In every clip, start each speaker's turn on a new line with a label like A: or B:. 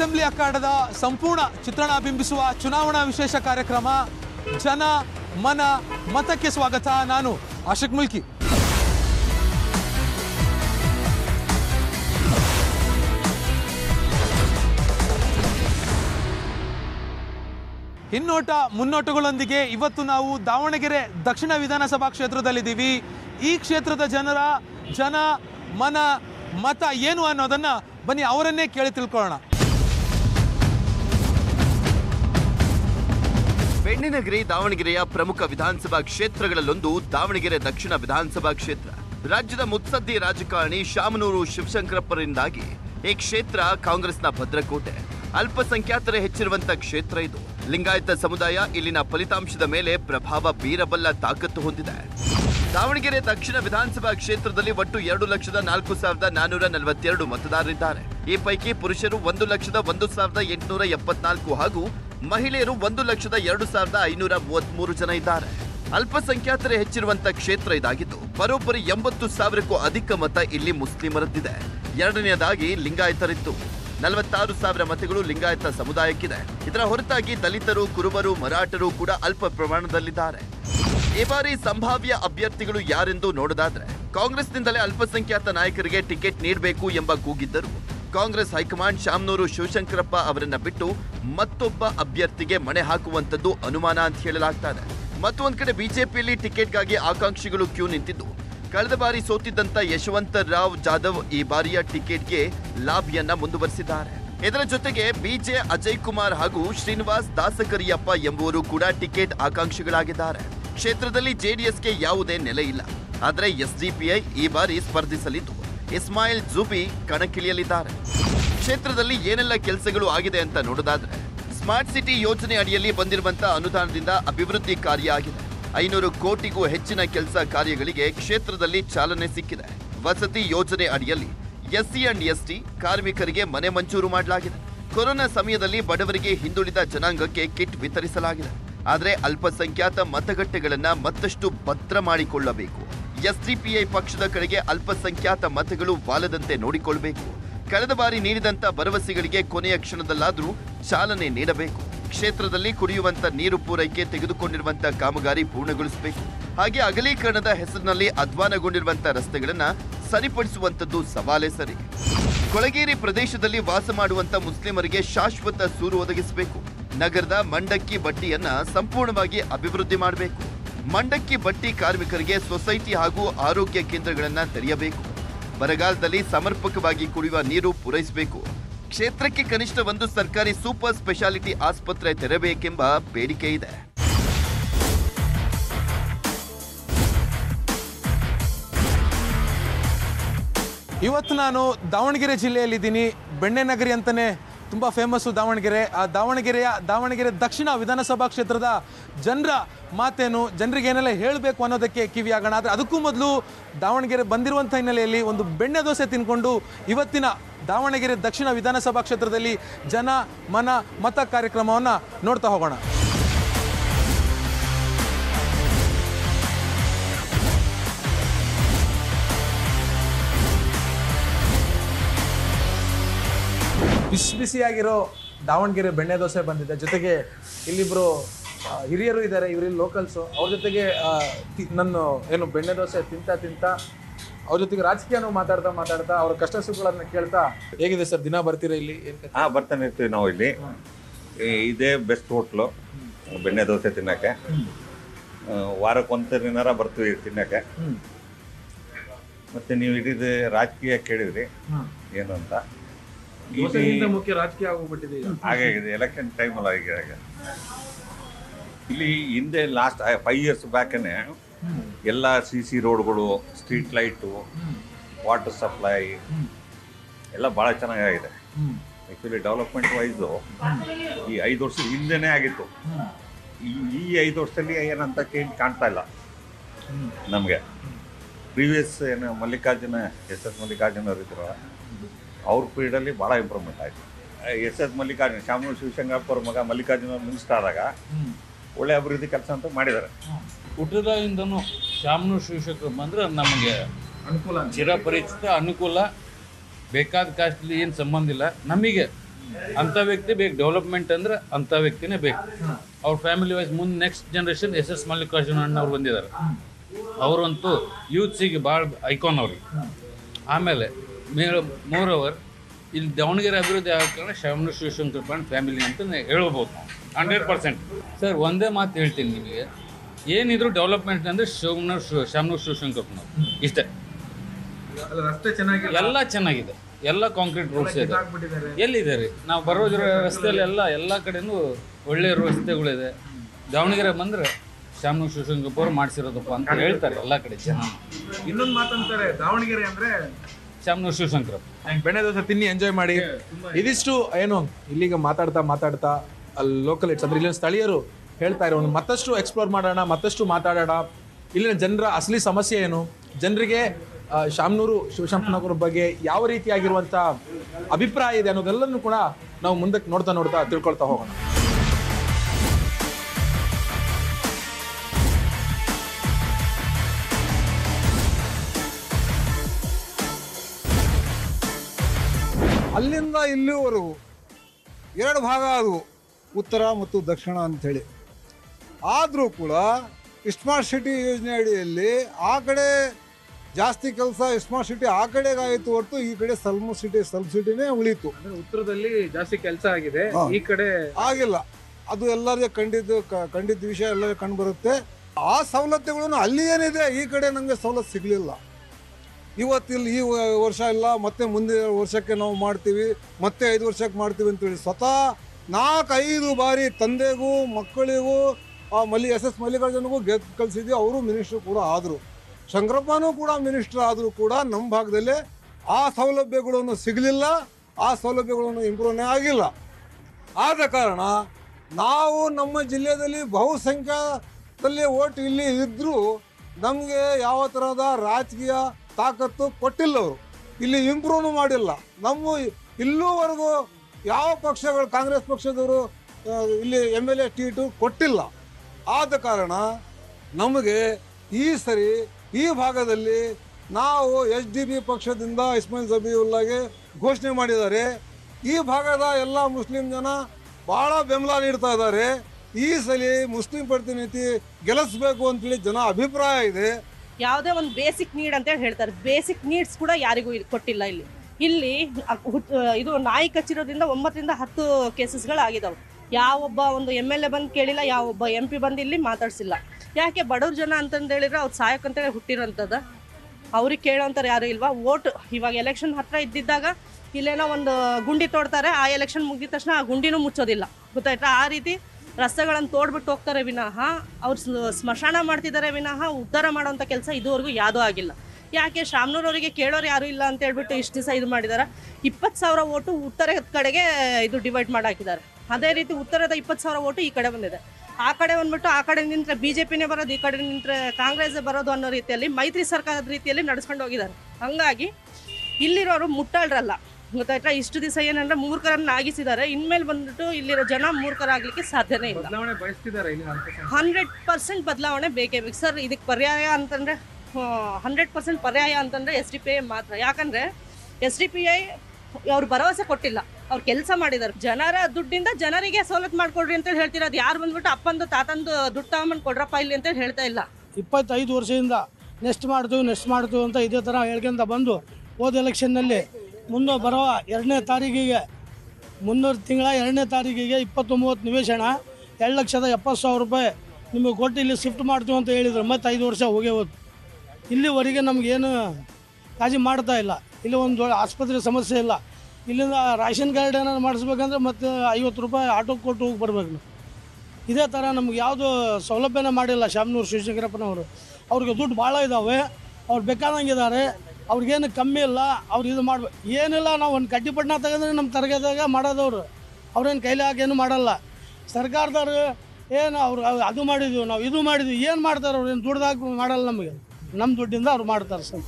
A: Assembly ಅಖಾಡದ ಸಂಪೂರ್ಣ ಚಿತ್ರಣ ಬಿಂಬಿಸುವ ಚುನಾವಣಾ ವಿಶೇಷ ಕಾರ್ಯಕ್ರಮ ಜನ ಮನ ಮತಕ್ಕೆ ಸ್ವಾಗತ ನಾನು ಆಶಿಕ್ ಮುಲ್ಕಿ ಹಿನ್ನೋಟ ಮುನ್ನೋಟಗಳೊಂದಿಗೆ ಇವತ್ತು ನಾವು ದಾವಣಗೆರೆ ದಕ್ಷಿಣ ವಿಧಾನಸಭಾ ಕ್ಷೇತ್ರದಲ್ಲಿದ್ದೀವಿ ಈ ಕ್ಷೇತ್ರದ ಜನರ ಜನ ಮನ ಮತ ಏನು ಅನ್ನೋದನ್ನ ಬನ್ನಿ ಅವರನ್ನೇ ಕೇಳಿ ತಿಳ್ಕೊಳ್ಳೋಣ
B: ಬೆಣ್ಣಿನಗಿರಿ ದಾವಣಗೆರೆಯ ಪ್ರಮುಖ ವಿಧಾನಸಭಾ ಕ್ಷೇತ್ರಗಳಲ್ಲೊಂದು ದಾವಣಗೆರೆ ದಕ್ಷಿಣ ವಿಧಾನಸಭಾ ಕ್ಷೇತ್ರ ರಾಜ್ಯದ ಮುತ್ಸದ್ದಿ ರಾಜಕಾರಣಿ ಶಾಮನೂರು ಶಿವಶಂಕರಪ್ಪರಿಂದಾಗಿ ಈ ಕ್ಷೇತ್ರ ಕಾಂಗ್ರೆಸ್ನ ಭದ್ರಕೋಟೆ ಅಲ್ಪಸಂಖ್ಯಾತರ ಹೆಚ್ಚಿರುವಂತ ಕ್ಷೇತ್ರ ಇದು ಲಿಂಗಾಯತ ಸಮುದಾಯ ಇಲ್ಲಿನ ಫಲಿತಾಂಶದ ಮೇಲೆ ಪ್ರಭಾವ ಬೀರಬಲ್ಲ ತಾಕತ್ತು ಹೊಂದಿದೆ ದಾವಣಗೆರೆ ದಕ್ಷಿಣ ವಿಧಾನಸಭಾ ಕ್ಷೇತ್ರದಲ್ಲಿ ಒಟ್ಟು ಎರಡು ಲಕ್ಷದ ನಾಲ್ಕು ಸಾವಿರದ ನಾನೂರ ನಲವತ್ತೆರಡು ಮತದಾರರಿದ್ದಾರೆ ಈ ಪೈಕಿ ಪುರುಷರು ಒಂದು ಲಕ್ಷದ ಒಂದು ಸಾವಿರದ ಎಂಟುನೂರ ಎಪ್ಪತ್ನಾಲ್ಕು ಹಾಗೂ ಮಹಿಳೆಯರು ಒಂದು ಲಕ್ಷದ ಎರಡು ಸಾವಿರದ ಐನೂರ ಮೂವತ್ಮೂರು ಜನ ಇದ್ದಾರೆ ಅಲ್ಪಸಂಖ್ಯಾತರೇ ಹೆಚ್ಚಿರುವಂತ ಕ್ಷೇತ್ರ ಇದಾಗಿದ್ದು ಬರೋಬ್ಬರಿ ಎಂಬತ್ತು ಸಾವಿರಕ್ಕೂ ಅಧಿಕ ಮತ ಇಲ್ಲಿ ಮುಸ್ಲಿಮರದ್ದಿದೆ ಎರಡನೆಯದಾಗಿ ಲಿಂಗಾಯತರಿತ್ತು ನಲವತ್ತಾರು ಸಾವಿರ ಮತಗಳು ಲಿಂಗಾಯತ ಸಮುದಾಯಕ್ಕಿದೆ ಇದರ ಹೊರತಾಗಿ ದಲಿತರು ಕುರುಬರು ಮರಾಠರು ಕೂಡ ಅಲ್ಪ ಪ್ರಮಾಣದಲ್ಲಿದ್ದಾರೆ ಈ ಬಾರಿ ಸಂಭಾವ್ಯ ಅಭ್ಯರ್ಥಿಗಳು ಯಾರೆಂದು ನೋಡೋದಾದ್ರೆ ಕಾಂಗ್ರೆಸ್ನಿಂದಲೇ ಅಲ್ಪಸಂಖ್ಯಾತ ನಾಯಕರಿಗೆ ಟಿಕೆಟ್ ನೀಡಬೇಕು ಎಂಬ ಕೂಗಿದ್ದರು ಕಾಂಗ್ರೆಸ್ ಹೈಕಮಾಂಡ್ ಶಾಮನೂರು ಶಿವಶಂಕರಪ್ಪ ಅವರನ್ನ ಬಿಟ್ಟು ಮತ್ತೊಬ್ಬ ಅಭ್ಯರ್ಥಿಗೆ ಮಣೆ ಹಾಕುವಂತದ್ದು ಅನುಮಾನ ಅಂತ ಹೇಳಲಾಗ್ತಾ ಇದೆ ಮತ್ತೊಂದ್ ಕಡೆ ಬಿಜೆಪಿಯಲ್ಲಿ ಟಿಕೆಟ್ಗಾಗಿ ಆಕಾಂಕ್ಷಿಗಳು ಕ್ಯೂ ನಿಂತಿದ್ದು ಕಳೆದ ಬಾರಿ ಸೋತಿದ್ದಂತ ಯಶವಂತ ರಾವ್ ಜಾಧವ್ ಈ ಬಾರಿಯ ಟಿಕೆಟ್ಗೆ ಲಾಬಿಯನ್ನ ಮುಂದುವರೆಸಿದ್ದಾರೆ ಇದರ ಜೊತೆಗೆ ಬಿಜೆ ಅಜಯ್ ಕುಮಾರ್ ಹಾಗೂ ಶ್ರೀನಿವಾಸ್ ದಾಸಕರಿಯಪ್ಪ ಎಂಬುವರು ಕೂಡ ಟಿಕೆಟ್ ಆಕಾಂಕ್ಷಿಗಳಾಗಿದ್ದಾರೆ ಕ್ಷೇತ್ರದಲ್ಲಿ ಜೆಡಿಎಸ್ಗೆ ಯಾವುದೇ ನೆಲೆ ಇಲ್ಲ ಆದರೆ ಎಸ್ಡಿಪಿಐ ಈ ಬಾರಿ ಸ್ಪರ್ಧಿಸಲಿದ್ದು ಇಸ್ಮಾಯಿಲ್ ಜುಬಿ ಕಣಕ್ಕಿಳಿಯಲಿದ್ದಾರೆ ಕ್ಷೇತ್ರದಲ್ಲಿ ಏನೆಲ್ಲ ಕೆಲಸಗಳು ಆಗಿದೆ ಅಂತ ನೋಡೋದಾದ್ರೆ ಸ್ಮಾರ್ಟ್ ಸಿಟಿ ಯೋಜನೆ ಅಡಿಯಲ್ಲಿ ಬಂದಿರುವಂತಹ ಅನುದಾನದಿಂದ ಅಭಿವೃದ್ಧಿ ಕಾರ್ಯ ಆಗಿದೆ ಐನೂರು ಕೋಟಿಗೂ ಹೆಚ್ಚಿನ ಕೆಲಸ ಕಾರ್ಯಗಳಿಗೆ ಕ್ಷೇತ್ರದಲ್ಲಿ ಚಾಲನೆ ಸಿಕ್ಕಿದೆ ವಸತಿ ಯೋಜನೆ ಅಡಿಯಲ್ಲಿ ಎಸ್ಸಿ ಅಂಡ್ ಎಸ್ಟಿ ಕಾರ್ಮಿಕರಿಗೆ ಮನೆ ಮಂಜೂರು ಮಾಡಲಾಗಿದೆ ಕೊರೋನಾ ಸಮಯದಲ್ಲಿ ಬಡವರಿಗೆ ಹಿಂದುಳಿದ ಜನಾಂಗಕ್ಕೆ ಕಿಟ್ ವಿತರಿಸಲಾಗಿದೆ ಆದರೆ ಅಲ್ಪಸಂಖ್ಯಾತ ಮತಗಟ್ಟೆಗಳನ್ನ ಮತ್ತಷ್ಟು ಭದ್ರ ಮಾಡಿಕೊಳ್ಳಬೇಕು ಎಸ್ಡಿಪಿಐ ಪಕ್ಷದ ಕಡೆಗೆ ಅಲ್ಪಸಂಖ್ಯಾತ ಮತಗಳು ವಾಲದಂತೆ ನೋಡಿಕೊಳ್ಳಬೇಕು ಕಳೆದ ಬಾರಿ ನೀಡಿದಂತ ಭರವಸೆಗಳಿಗೆ ಕೊನೆಯ ಕ್ಷಣದಲ್ಲಾದರೂ ಚಾಲನೆ ನೀಡಬೇಕು ಕ್ಷೇತ್ರದಲ್ಲಿ ಕುಡಿಯುವಂತ ನೀರು ಪೂರೈಕೆ ತೆಗೆದುಕೊಂಡಿರುವಂತ ಕಾಮಗಾರಿ ಪೂರ್ಣಗೊಳಿಸಬೇಕು ಹಾಗೆ ಅಗಲೀಕರಣದ ಹೆಸರಿನಲ್ಲಿ ಅಧ್ವಾನಗೊಂಡಿರುವಂತ ರಸ್ತೆಗಳನ್ನ ಸರಿಪಡಿಸುವಂತದ್ದು ಸವಾಲೇ ಸರಿ ಕೊಳಗೇರಿ ಪ್ರದೇಶದಲ್ಲಿ ವಾಸ ಮಾಡುವಂತ ಮುಸ್ಲಿಮರಿಗೆ ಶಾಶ್ವತ ಸೂರು ಒದಗಿಸಬೇಕು ನಗರದ ಮಂಡಕ್ಕಿ ಬಟ್ಟಿಯನ್ನ ಸಂಪೂರ್ಣವಾಗಿ ಅಭಿವೃದ್ಧಿ ಮಾಡಬೇಕು ಮಂಡಕ್ಕಿ ಬಟ್ಟಿ ಕಾರ್ಮಿಕರಿಗೆ ಸೊಸೈಟಿ ಹಾಗೂ ಆರೋಗ್ಯ ಕೇಂದ್ರಗಳನ್ನ ತೆರೆಯಬೇಕು ಬರಗಾಲದಲ್ಲಿ ಸಮರ್ಪಕವಾಗಿ ಕುಡಿಯುವ ನೀರು ಪೂರೈಸಬೇಕು ಕ್ಷೇತ್ರಕ್ಕೆ ಕನಿಷ್ಠ ಒಂದು ಸರ್ಕಾರಿ ಸೂಪರ್ ಸ್ಪೆಷಾಲಿಟಿ ಆಸ್ಪತ್ರೆ ತೆರಬೇಕೆಂಬ ಬೇಡಿಕೆ ಇದೆ
A: ಇವತ್ತು ನಾನು ದಾವಣಗೆರೆ ಜಿಲ್ಲೆಯಲ್ಲಿದ್ದೀನಿ ಬೆಣ್ಣೆನಗರಿ ಅಂತಲೇ ತುಂಬ ಫೇಮಸ್ಸು ದಾವಣಗೆರೆ ಆ ದಾವಣಗೆರೆಯ ದಾವಣಗೆರೆ ದಕ್ಷಿಣ ವಿಧಾನಸಭಾ ಕ್ಷೇತ್ರದ ಜನರ ಮಾತೇನು ಜನರಿಗೆ ಏನೆಲ್ಲ ಹೇಳಬೇಕು ಅನ್ನೋದಕ್ಕೆ ಕಿವಿಯಾಗೋಣ ಆದರೆ ಅದಕ್ಕೂ ಮೊದಲು ದಾವಣಗೆರೆ ಬಂದಿರುವಂಥ ಹಿನ್ನೆಲೆಯಲ್ಲಿ ಒಂದು ಬೆಣ್ಣೆ ದೋಸೆ ತಿನ್ಕೊಂಡು ಇವತ್ತಿನ ದಾವಣಗೆರೆ ದಕ್ಷಿಣ ವಿಧಾನಸಭಾ ಕ್ಷೇತ್ರದಲ್ಲಿ ಜನ ಮನ ಮತ ಕಾರ್ಯಕ್ರಮವನ್ನು ನೋಡ್ತಾ ಹೋಗೋಣ ಬಿಸಿ ಬಿಸಿಯಾಗಿರೋ ದಾವಣಗೆರೆ ಬೆಣ್ಣೆ ದೋಸೆ ಬಂದಿದೆ ಜೊತೆಗೆ ಇಲ್ಲಿಬ್ರು ಆ, ಹಿರಿಯರು ಇದ್ದಾರೆ ಇವರಲ್ಲಿ ಲೋಕಲ್ಸು ಅವ್ರ ಜೊತೆಗೆ ಆ, ತಿ- ನನ್ನ ಏನು ಬೆಣ್ಣೆ ದೋಸೆ ತಿಂತ ತಿಂತ ಅವ್ರ ಜೊತೆಗೆ ರಾಜಕೀಯನೂ ಮಾತಾಡ್ತಾ ಮಾತಾಡ್ತಾ ಅವ್ರ ಕಷ್ಟ ಸುಖಗಳನ್ನ ಕೇಳ್ತಾ ಹೇಗಿದೆ ಸರ್ ದಿನ ಬರ್ತೀರಾ ಇಲ್ಲಿ ಏನ್ ಕಥೆ?
C: ಹಾ ಬರ್ತಾನೆ ಇರ್ತೀವಿ ನಾವು ಇಲ್ಲಿ ಈ- ಇದೇ ಬೆಸ್ಟ್ ಹೋಟ್ಲು ಬೆಣ್ಣೆ ದೋಸೆ ತಿನ್ನಕ್ಕೆ ಆ, ವಾರಕ್ಕೆ ಒಂದ್ಸರಿನಾರ ಬರ್ತೀವಿ ತಿನ್ನಕ್ಕೆ
A: ಹ್ಮ್.
C: ಮತ್ತೆ ನೀವು ಇಡೀದು ರಾಜಕೀಯ ಕೇಳಿದ್ರಿ
A: ಹ್ಮ್.
C: ಏನು ಅಂತ
A: ದೋಸೆಗಿಂತ ಮುಖ್ಯ ರಾಜಕೀಯ ಆಗೋಗ್ಬಿಟ್ಟಿದೆ ಈಗ
C: ಹಾಗಾಗಿದೆ ಎಲೆಕ್ಷನ್ ಟೈಮ್ ಅಲ್ಲ ಈಗ ಈಗ. ಇಲ್ಲಿ ಹಿಂದೆ ಲಾಸ್ಟ್ ಫೈವ್ ಇಯರ್ಸ್ ಬ್ಯಾಕನೆ ಎಲ್ಲ ಸಿ ಸಿ ರೋಡ್ಗಳು ಸ್ಟ್ರೀಟ್ ಲೈಟು ವಾಟರ್ ಸಪ್ಲೈ ಎಲ್ಲ ಭಾಳ ಚೆನ್ನಾಗಿದೆ
A: ಹ್ಮ್.
C: ಆ್ಯಕ್ಚುಲಿ ಡೆವಲಪ್ಮೆಂಟ್ ವೈಸು ಈ ಐದು ವರ್ಷದ ಹಿಂದೆನೇ ಆಗಿತ್ತು
A: ಹ್ಮ್.
C: ಈ ಈ ಐದು ವರ್ಷದಲ್ಲಿ ಏನಂತ ಚೇಂಜ್ ಕಾಣ್ತಾ ಇಲ್ಲ
A: ಹ್ಮ್.
C: ನಮಗೆ ಪ್ರೀವಿಯಸ್ ಏನು ಮಲ್ಲಿಕಾರ್ಜುನ ಎಸ್ ಎಸ್ ಮಲ್ಲಿಕಾರ್ಜುನ ಅವರು ಇದ್ರು ಅವ್ರ ಪೀರಿಯಡಲ್ಲಿ ಭಾಳ ಇಂಪ್ರೂವ್ಮೆಂಟ್ ಆಯಿತು ಎಸ್ ಎಸ್ ಮಲ್ಲಿಕಾರ್ಜುನ ಶಾಮನೂರು ಶಿವಶಂಕರಪ್ಪ ಅವ್ರ ಮಗ ಮಲ್ಲಿಕಾರ್ಜುನ ಮಿನಿಸ್ಟರ್ ಆದಾಗ
A: ಹ್ಮ್.
C: ಒಳ್ಳೆ ಅಭಿವೃದ್ಧಿ ಕೆಲಸ ಅಂತ ಮಾಡಿದ್ದಾರೆ
D: ಹುಟ್ಟಿದಾಗಿಂದನೂ ಶಾಮನೂರು ಶಿವಶಂಕರಪ್ಪ ಅಂದ್ರೆ ನಮಗೆ
A: ಅನುಕೂಲ ಅಂತ.
D: ಚಿರಪರಿಚಿತ ಅನುಕೂಲ ಬೇಕಾದ ಕಾಸ್ಟ್ಲಿ ಏನು ಸಂಬಂಧ ಇಲ್ಲ ನಮಗೆ ಅಂಥ ವ್ಯಕ್ತಿ ಬೇಕು ಡೆವಲಪ್ಮೆಂಟ್ ಅಂದ್ರೆ ಅಂಥ ವ್ಯಕ್ತಿನೇ ಬೇಕು ಅವ್ರ ಫ್ಯಾಮಿಲಿ ವೈಸ್ ಮುಂದೆ next generation S S Mallikarjuna ಅಣ್ಣ ಅವ್ರು ಬಂದಿದ್ದಾರೆ ಅವರಂತೂ ಯೂತ್ಸಿಗೆ ಭಾಳ ಐಕಾನ್ ಅವ್ರಿಗೆ ಆಮೇಲೆ ಮೇಲ್ ಮೋರ್ ಓವರ್ ಇಲ್ಲಿ ದಾವಣಗೆರೆ ಅಭಿವೃದ್ಧಿ ಆಗೋ ಕಾರಣ ಶರವಣ ಶಿವಶಂಕರ್ ಪಾಂಡ್ ಫ್ಯಾಮಿಲಿ ಅಂತ ನೆ- ಹೇಳ್ಬೋದು ನಾವು ಹಂಡ್ರೆಡ್ ಪರ್ಸೆಂಟ್ ಸರ್ ಒಂದೇ ಮಾತು ಹೇಳ್ತೀನಿ ನಿಮಗೆ ಏನಿದ್ರು ಡೆವಲಪ್ಮೆಂಟ್ ಅಂದರೆ ಶಿವನ ಶಾಮನೂರ್ ಶಿವಶಂಕರಪ್ಪನವ್ರು ಇಷ್ಟೇ
A: ರಸ್ತೆ ಚೆನ್ನಾಗಿಲ್ಲ
D: ಎಲ್ಲ ಚೆನ್ನಾಗಿದೆ ಎಲ್ಲ ಕಾಂಕ್ರೀಟ್ ರೋಡ್ಸ್ ಇದೆ ಎಲ್ಲಿದೆ ರೀ ನಾವು ಬರೋ ರಸ್ತೆಯಲ್ಲಿ ಎಲ್ಲ ಎಲ್ಲ ಕಡೆನೂ ಒಳ್ಳೆ ರಸ್ತೆಗಳಿದೆ ದಾವಣಗೆರೆ ಬಂದ್ರೆ ಶಾಮನೂರ್ ಶಿವಶಂಕರಪ್ಪ ಅವ್ರು ಮಾಡಿಸಿರೋದಪ್ಪ ಅಂತ ಹೇಳ್ತಾರೆ ಎಲ್ಲ ಕಡೆ ಜನ
A: ಇನ್ನೊಂದು ಮಾತಂತಾರೆ ದಾವಣಗೆರೆ ಅಂದ್ರೆ
D: ಶಾಮನೂರ್ ಶಿವಶಂಕರಪ್ಪ
A: ಬೆಣ್ಣೆ ದೋಸೆ ತಿನ್ನಿ ಎಂಜಾಯ್ ಮಾಡಿ ಇದಿಷ್ಟು ಏನು ಇಲ್ಲಿಗ ಮಾತಾಡ್ತಾ ಮಾತಾಡ್ತಾ ಅಲ್ಲಿ ಲೋಕಲ್ ಇಟ್ಸ್ ಅಂದ್ರೆ ಇಲ್ಲಿನ ಸ್ಥಳೀಯರು ಹೇಳ್ತಾ ಇರೋ ಒಂದು ಮತ್ತಷ್ಟು ಎಕ್ಸ್ಪ್ಲೋರ್ ಮಾಡೋಣ ಮತ್ತಷ್ಟು ಮಾತಾಡೋಣ ಇಲ್ಲಿನ ಜನರ ಅಸಲಿ ಸಮಸ್ಯೆ ಏನು ಜನರಿಗೆ ಆ, ಶಾಮನೂರು ಶಿವಶಂಕರನಗರ ಬಗ್ಗೆ ಯಾವ ರೀತಿಯಾಗಿರುವಂಥ ಅಭಿಪ್ರಾಯ ಇದೆ ಅನ್ನೋದೆಲ್ಲನೂ ಕೂಡ ನಾವು ಮುಂದಕ್ಕೆ ನೋಡ್ತಾ ನೋಡ್ತಾ ತಿಳ್ಕೊಳ್ತಾ ಹೋಗೋಣ
E: ಅಲ್ಲಿಂದ ಇಲ್ಲಿವರೆಗೂ ಎರಡು ಭಾಗ ಅದು ಉತ್ತರ ಮತ್ತು ದಕ್ಷಿಣ ಅಂಥೇಳಿ ಆದರೂ ಕೂಡ ಸ್ಮಾರ್ಟ್ ಸಿಟಿ ಯೋಜನೆ ಅಡಿಯಲ್ಲಿ ಆ ಕಡೆ ಜಾಸ್ತಿ ಕೆಲಸ ಸ್ಮಾರ್ಟ್ ಸಿಟಿ ಆ ಕಡೆಗೆ ಆಯಿತು ಹೊರತು ಈ ಕಡೆ ಸಲ್ಮ ಸಿಟಿ ಸಲ್ಮ್ ಸಿಟಿನೇ ಉಳಿತು
A: ಉತ್ತರದಲ್ಲಿ ಜಾಸ್ತಿ ಕೆಲಸ ಆಗಿದೆ
E: ಹಾ.
A: ಈ ಕಡೆ
E: ಆಗಿಲ್ಲ ಅದು ಎಲ್ಲರಿಗೆ ಕಂಡಿದ್ದು ಕ- ಕಂಡಿದ್ದ ವಿಷಯ ಎಲ್ಲರಿಗೆ ಕಂಡು ಬರುತ್ತೆ ಆ ಸವಲತ್ತುಗಳನ್ನು ಅಲ್ಲಿ ಏನಿದೆ ಈ ಕಡೆ ನಮಗೆ ಸವಲತ್ತು ಸಿಗಲಿಲ್ಲ ಇವತ್ತಿಲ್ಲಿ ಈ ವ- ವರ್ಷ ಇಲ್ಲ ಮತ್ತೆ ಮುಂದಿನ ವರ್ಷಕ್ಕೆ ನಾವು ಮಾಡ್ತೀವಿ ಮತ್ತೆ ಐದು ವರ್ಷಕ್ಕೆ ಮಾಡ್ತೀವಿ ಅಂತೇಳಿ ಸ್ವತಃ ನಾಲ್ಕು ಐದು ಬಾರಿ ತಂದೆಗೂ ಮಕ್ಕಳಿಗೂ ಆ ಮಲ್ಲಿ ಎಸ್ ಎಸ್ ಮಲ್ಲಿಕಾರ್ಜುನಿಗೂ ಗೆದ್ದು ಕಳಿಸಿದ್ವಿ ಅವರು ಮಿನಿಸ್ಟ್ರು ಕೂಡ ಆದರು ಶಂಕರಪ್ಪನೂ ಕೂಡ ಮಿನಿಸ್ಟರ್ ಆದರೂ ಕೂಡ ನಮ್ಮ ಭಾಗದಲ್ಲಿ ಆ ಸೌಲಭ್ಯಗಳನ್ನು ಸಿಗಲಿಲ್ಲ ಆ ಸೌಲಭ್ಯಗಳನ್ನು ಇಂಪ್ರೂವ್ನೇ ಆಗಿಲ್ಲ ಆದ ಕಾರಣ ನಾವು ನಮ್ಮ ಜಿಲ್ಲೆಯಲ್ಲಿ ಬಹುಸಂಖ್ಯಾತದಲ್ಲಿ ಓಟ್ ಇಲ್ಲಿ ಇದ್ದರೂ ನಮಗೆ ಯಾವ ಥರದ ರಾಜಕೀಯ ತಾಕತ್ತು ಕೊಟ್ಟಿಲ್ಲ ಅವರು ಇಲ್ಲಿ ಇಂಪ್ರೂವ್ನು ಮಾಡಿಲ್ಲ ನಮ್ಮ ಇಲ್ಲೂವರೆಗೂ ಯಾವ ಪಕ್ಷಗಳು ಕಾಂಗ್ರೆಸ್ ಪಕ್ಷದವರು ಆ, ಇಲ್ಲಿ ಎಮ್ ಎಲ್ ಎ ಸೀಟು ಕೊಟ್ಟಿಲ್ಲ ಆದ ಕಾರಣ ನಮಗೆ ಈ ಸರಿ ಈ ಭಾಗದಲ್ಲಿ ನಾವು ಎಚ್ ಡಿ ಬಿ ಪಕ್ಷದಿಂದ ಇಸ್ಮಾಯಿಲ್ ಜಬೀವುಲ್ಲಾಗೆ ಘೋಷಣೆ ಮಾಡಿದ್ದಾರೆ ಈ ಭಾಗದ ಎಲ್ಲ ಮುಸ್ಲಿಂ ಜನ ಭಾಳ ಬೆಂಬಲ ನೀಡ್ತಾ ಇದ್ದಾರೆ ಈ ಸಲ ಮುಸ್ಲಿಂ ಪ್ರತಿನಿಧಿ ಗೆಲ್ಲಿಸ್ಬೇಕು ಅಂತೇಳಿ ಜನ ಅಭಿಪ್ರಾಯ ಇದೆ
F: ಯಾವುದೇ ಒಂದು ಬೇಸಿಕ್ ನೀಡ್ ಅಂತ ಹೇಳಿ ಹೇಳ್ತಾರೆ ಬೇಸಿಕ್ ನೀಡ್ಸ್ ಕೂಡ ಯಾರಿಗೂ ಇಲ್- ಕೊಟ್ಟಿಲ್ಲ ಇಲ್ಲಿ ಇಲ್ಲಿ ಅ- ಹುಟ್- ಇದು ನಾಯಿ ಕಚ್ಚಿರೋದ್ರಿಂದ ಒಂಬತ್ತರಿಂದ ಹತ್ತು ಕೇಸಸ್ಗಳಾಗಿದ್ದಾವೆ ಯಾವೊಬ್ಬ ಒಂದು ಎಮ್ ಎಲ್ ಎ ಬಂದು ಕೇಳಿಲ್ಲ ಯಾವೊಬ್ಬ ಎಂ ಪಿ ಬಂದು ಇಲ್ಲಿ ಮಾತಾಡ್ಸಿಲ್ಲ ಯಾಕೆ ಬಡವ್ರ ಜನ ಅಂತಂದು ಹೇಳಿದ್ರೆ ಅವ್ರು ಸಾಯಕ್ಕಂತೇಳಿ ಹುಟ್ಟಿರೋಂಥದ್ದು ಅವ್ರಿಗೆ ಕೇಳೋಂಥವ್ರು ಯಾರು ಇಲ್ವಾ ಓಟ್ ಇವಾಗ ಎಲೆಕ್ಷನ್ ಹತ್ರ ಇದ್ದಿದ್ದಾಗ ಇಲ್ಲೇನೋ ಒಂದು ಗುಂಡಿ ತೋಡ್ತಾರೆ ಆ ಎಲೆಕ್ಷನ್ ಮುಗಿದ ತಕ್ಷಣ ಆ ಗುಂಡಿನೂ ಮುಚ್ಚೋದಿಲ್ಲ ಗೊತ್ತಾಯ್ತಾ ಆ ರೀತಿ ರಸ್ತೆಗಳನ್ನು ತೋಡ್ಬಿಟ್ಟು ಹೋಗ್ತಾರೆ ವಿನಃ ಅವ್ರು ಸ್- ಸ್ಮಶಾನ ಮಾಡ್ತಿದ್ದಾರೆ ವಿನಃ ಉದ್ಧಾರ ಮಾಡೋಂಥ ಕೆಲಸ ಇದುವರೆಗೂ ಯಾವುದೂ ಆಗಿಲ್ಲ ಯಾಕೆ ಶಾಮನೂರವರಿಗೆ ಕೇಳೋರು ಯಾರೂ ಇಲ್ಲ ಅಂತ ಹೇಳ್ಬಿಟ್ಟು ಇಷ್ಟು ದಿವಸ ಇದು ಮಾಡಿದ್ದಾರೆ ಇಪ್ಪತ್ತು ಸಾವಿರ ಓಟು ಉತ್ತರದ ಕಡೆಗೆ ಇದು ಡಿವೈಡ್ ಮಾಡಿ ಹಾಕಿದ್ದಾರೆ ಅದೇ ರೀತಿ ಉತ್ತರದ ಇಪ್ಪತ್ತು ಸಾವಿರ ಓಟು ಈ ಕಡೆ ಬಂದಿದೆ ಆ ಕಡೆ ಬಂದ್ಬಿಟ್ಟು ಆ ಕಡೆ ನಿಂತ್ರೆ ಬಿ ಜೆ ಪಿನೇ ಬರೋದು ಈ ಕಡೆ ನಿಂತ್ರೆ ಕಾಂಗ್ರೆಸ್ ಬರೋದು ಅನ್ನೋ ರೀತಿಯಲ್ಲಿ ಮೈತ್ರಿ ಸರ್ಕಾರದ ರೀತಿಯಲ್ಲಿ ನಡೆಸ್ಕೊಂಡು ಹೋಗಿದ್ದಾರೆ ಹಂಗಾಗಿ ಇಲ್ಲಿರೋರು ಮುಟ್ಟಲ್ರಲ್ಲ ಗೊತ್ತಾಯ್ತಾ ಇಷ್ಟು ದಿವಸ ಏನಂದ್ರೆ ಮೂರ್ಖರನ್ನ ಆಗಿಸಿದ್ದಾರೆ ಇನ್ಮೇಲೆ ಬಂದ್ಬಿಟ್ಟು ಇಲ್ಲಿರೋ ಜನ ಮೂರ್ಖರಾಗ್ಲಿಕ್ಕೆ ಸಾಧ್ಯನೇ ಇಲ್ಲ
A: ಬದಲಾವಣೆ ಬಯಸ್ತಿದ್ದಾರೆ ಇಲ್ಲಿ
F: ಹಂಡ್ರೆಡ್ ಪರ್ಸೆಂಟ್ ಬದಲಾವಣೆ ಬೇಕೇ ಬೇಕು ಸರ್ ಇದಕ್ಕೆ ಪರ್ಯಾಯ ಅಂತಂದರೆ ಹಂಡ್ರೆಡ್ ಪರ್ಸೆಂಟ್ ಪರ್ಯಾಯ ಅಂತಂದರೆ ಎಸ್ ಡಿ ಪಿ ಐ ಮಾತ್ರ ಯಾಕಂದರೆ ಎಸ್ ಡಿ ಪಿ ಐ ಅವ್ರು ಭರವಸೆ ಕೊಟ್ಟಿಲ್ಲ ಅವ್ರು ಕೆಲಸ ಮಾಡಿದ್ದಾರೆ ಜನರ ದುಡ್ಡಿಂದ ಜನರಿಗೆ ಸವಲತ್ತು ಮಾಡ್ಕೊಡ್ರಿ ಅಂತ ಹೇಳ್ತಿರೋದು ಯಾರು ಬಂದ್ಬಿಟ್ಟು ಅಪ್ಪಂದು ತಾತಂದು ದುಡ್ಡು ತಗೊಂಬಂದು ಕೊಡ್ರಪ್ಪ ಇಲ್ಲಿ ಅಂತ ಹೇಳ್ತಾ ಇಲ್ಲ
G: ಇಪ್ಪತ್ತೈದು ವರ್ಷದಿಂದ ನೆಕ್ಸ್ಟ್ ಮಾಡ್ತೀವಿ ನೆಕ್ಸ್ಟ್ ಮಾಡ್ತೀವಿ ಅಂತ ಇದೇ ಥರ ಹೇಳ್ಕೊಂತ ಬಂದು ಹೋದ ಎಲೆಕ್ಷನ್ನಲ್ಲಿ ಮುಂದೆ ಬರುವ ಎರಡನೇ ತಾರೀಕಿಗೆ ಮುನ್ನೂರು ತಿಂಗಳ ಎರಡನೇ ತಾರೀಕಿಗೆ ಇಪ್ಪತ್ತೊಂಬತ್ತು ನಿವೇಶನ ಎರಡು ಲಕ್ಷದ ಎಪ್ಪತ್ತು ಸಾವಿರ ರೂಪಾಯಿ ನಿಮಗೆ ಕೊಟ್ಟು ಇಲ್ಲಿ ಶಿಫ್ಟ್ ಮಾಡ್ತೀವಿ ಅಂತ ಹೇಳಿದ್ರು ಮತ್ತೆ ಐದು ವರ್ಷ ಹೋಗೇ ಹೋಯ್ತು ಇಲ್ಲಿವರೆಗೆ ನಮಗೇನು ಕಾಳಜಿ ಮಾಡ್ತಾ ಇಲ್ಲ ಇಲ್ಲಿ ಒಂದು ದೊಡ್ಡ ಆಸ್ಪತ್ರೆ ಸಮಸ್ಯೆ ಇಲ್ಲ ಇಲ್ಲಿಂದ ರೇಷನ್ ಕಾರ್ಡ್ ಏನಾದ್ರು ಮಾಡಿಸ್ಬೇಕಂದ್ರೆ ಮತ್ತೆ ಐವತ್ತು ರೂಪಾಯಿ ಆಟೋ ಕೊಟ್ಟು ಹೋಗಿ ಬರ್ಬೇಕು ನಾವು ಇದೇ ಥರ ನಮ್ಗೆ ಯಾವುದು ಸೌಲಭ್ಯನೇ ಮಾಡಿಲ್ಲ ಶಾಮನೂರು ಶಿವಶಂಕರಪ್ಪನವರು ಅವ್ರಿಗೆ ದುಡ್ಡು ಭಾಳ ಇದ್ದಾವೆ ಅವ್ರು ಬೇಕಾದಂಗೆ ಇದ್ದಾರೆ ಅವ್ರಿಗೇನು ಕಮ್ಮಿ ಇಲ್ಲ ಅವ್ರು ಇದು ಮಾಡ್ಬೇಕು ಏನಿಲ್ಲ ನಾವು ಒಂದು ಕಡ್ಡಿಪಟ್ಟಣ ತೆಗೆದ್ರೆ ನಮ್ಮ ತರಗತಿಯಾಗ ಮಾಡೋದವ್ರು ಅವ್ರೇನು ಕೈಲಿ ಹಾಕೇನು ಮಾಡಲ್ಲ ಸರ್ಕಾರದವ್ರು ಏನು ಅವ್ರು ಅವ್- ಅದು ಮಾಡಿದ್ವಿ ನಾವು ಇದು ಮಾಡಿದ್ವಿ ಏನು ಮಾಡ್ತಾರೆ ಅವ್ರು ಏನು ದುಡ್ದಾಕಿ ಮಾಡಲ್ಲ ನಮಗೆ ನಮ್ಮ ದುಡ್ಡಿಂದ ಅವ್ರು ಮಾಡ್ತಾರೆ ಸರ್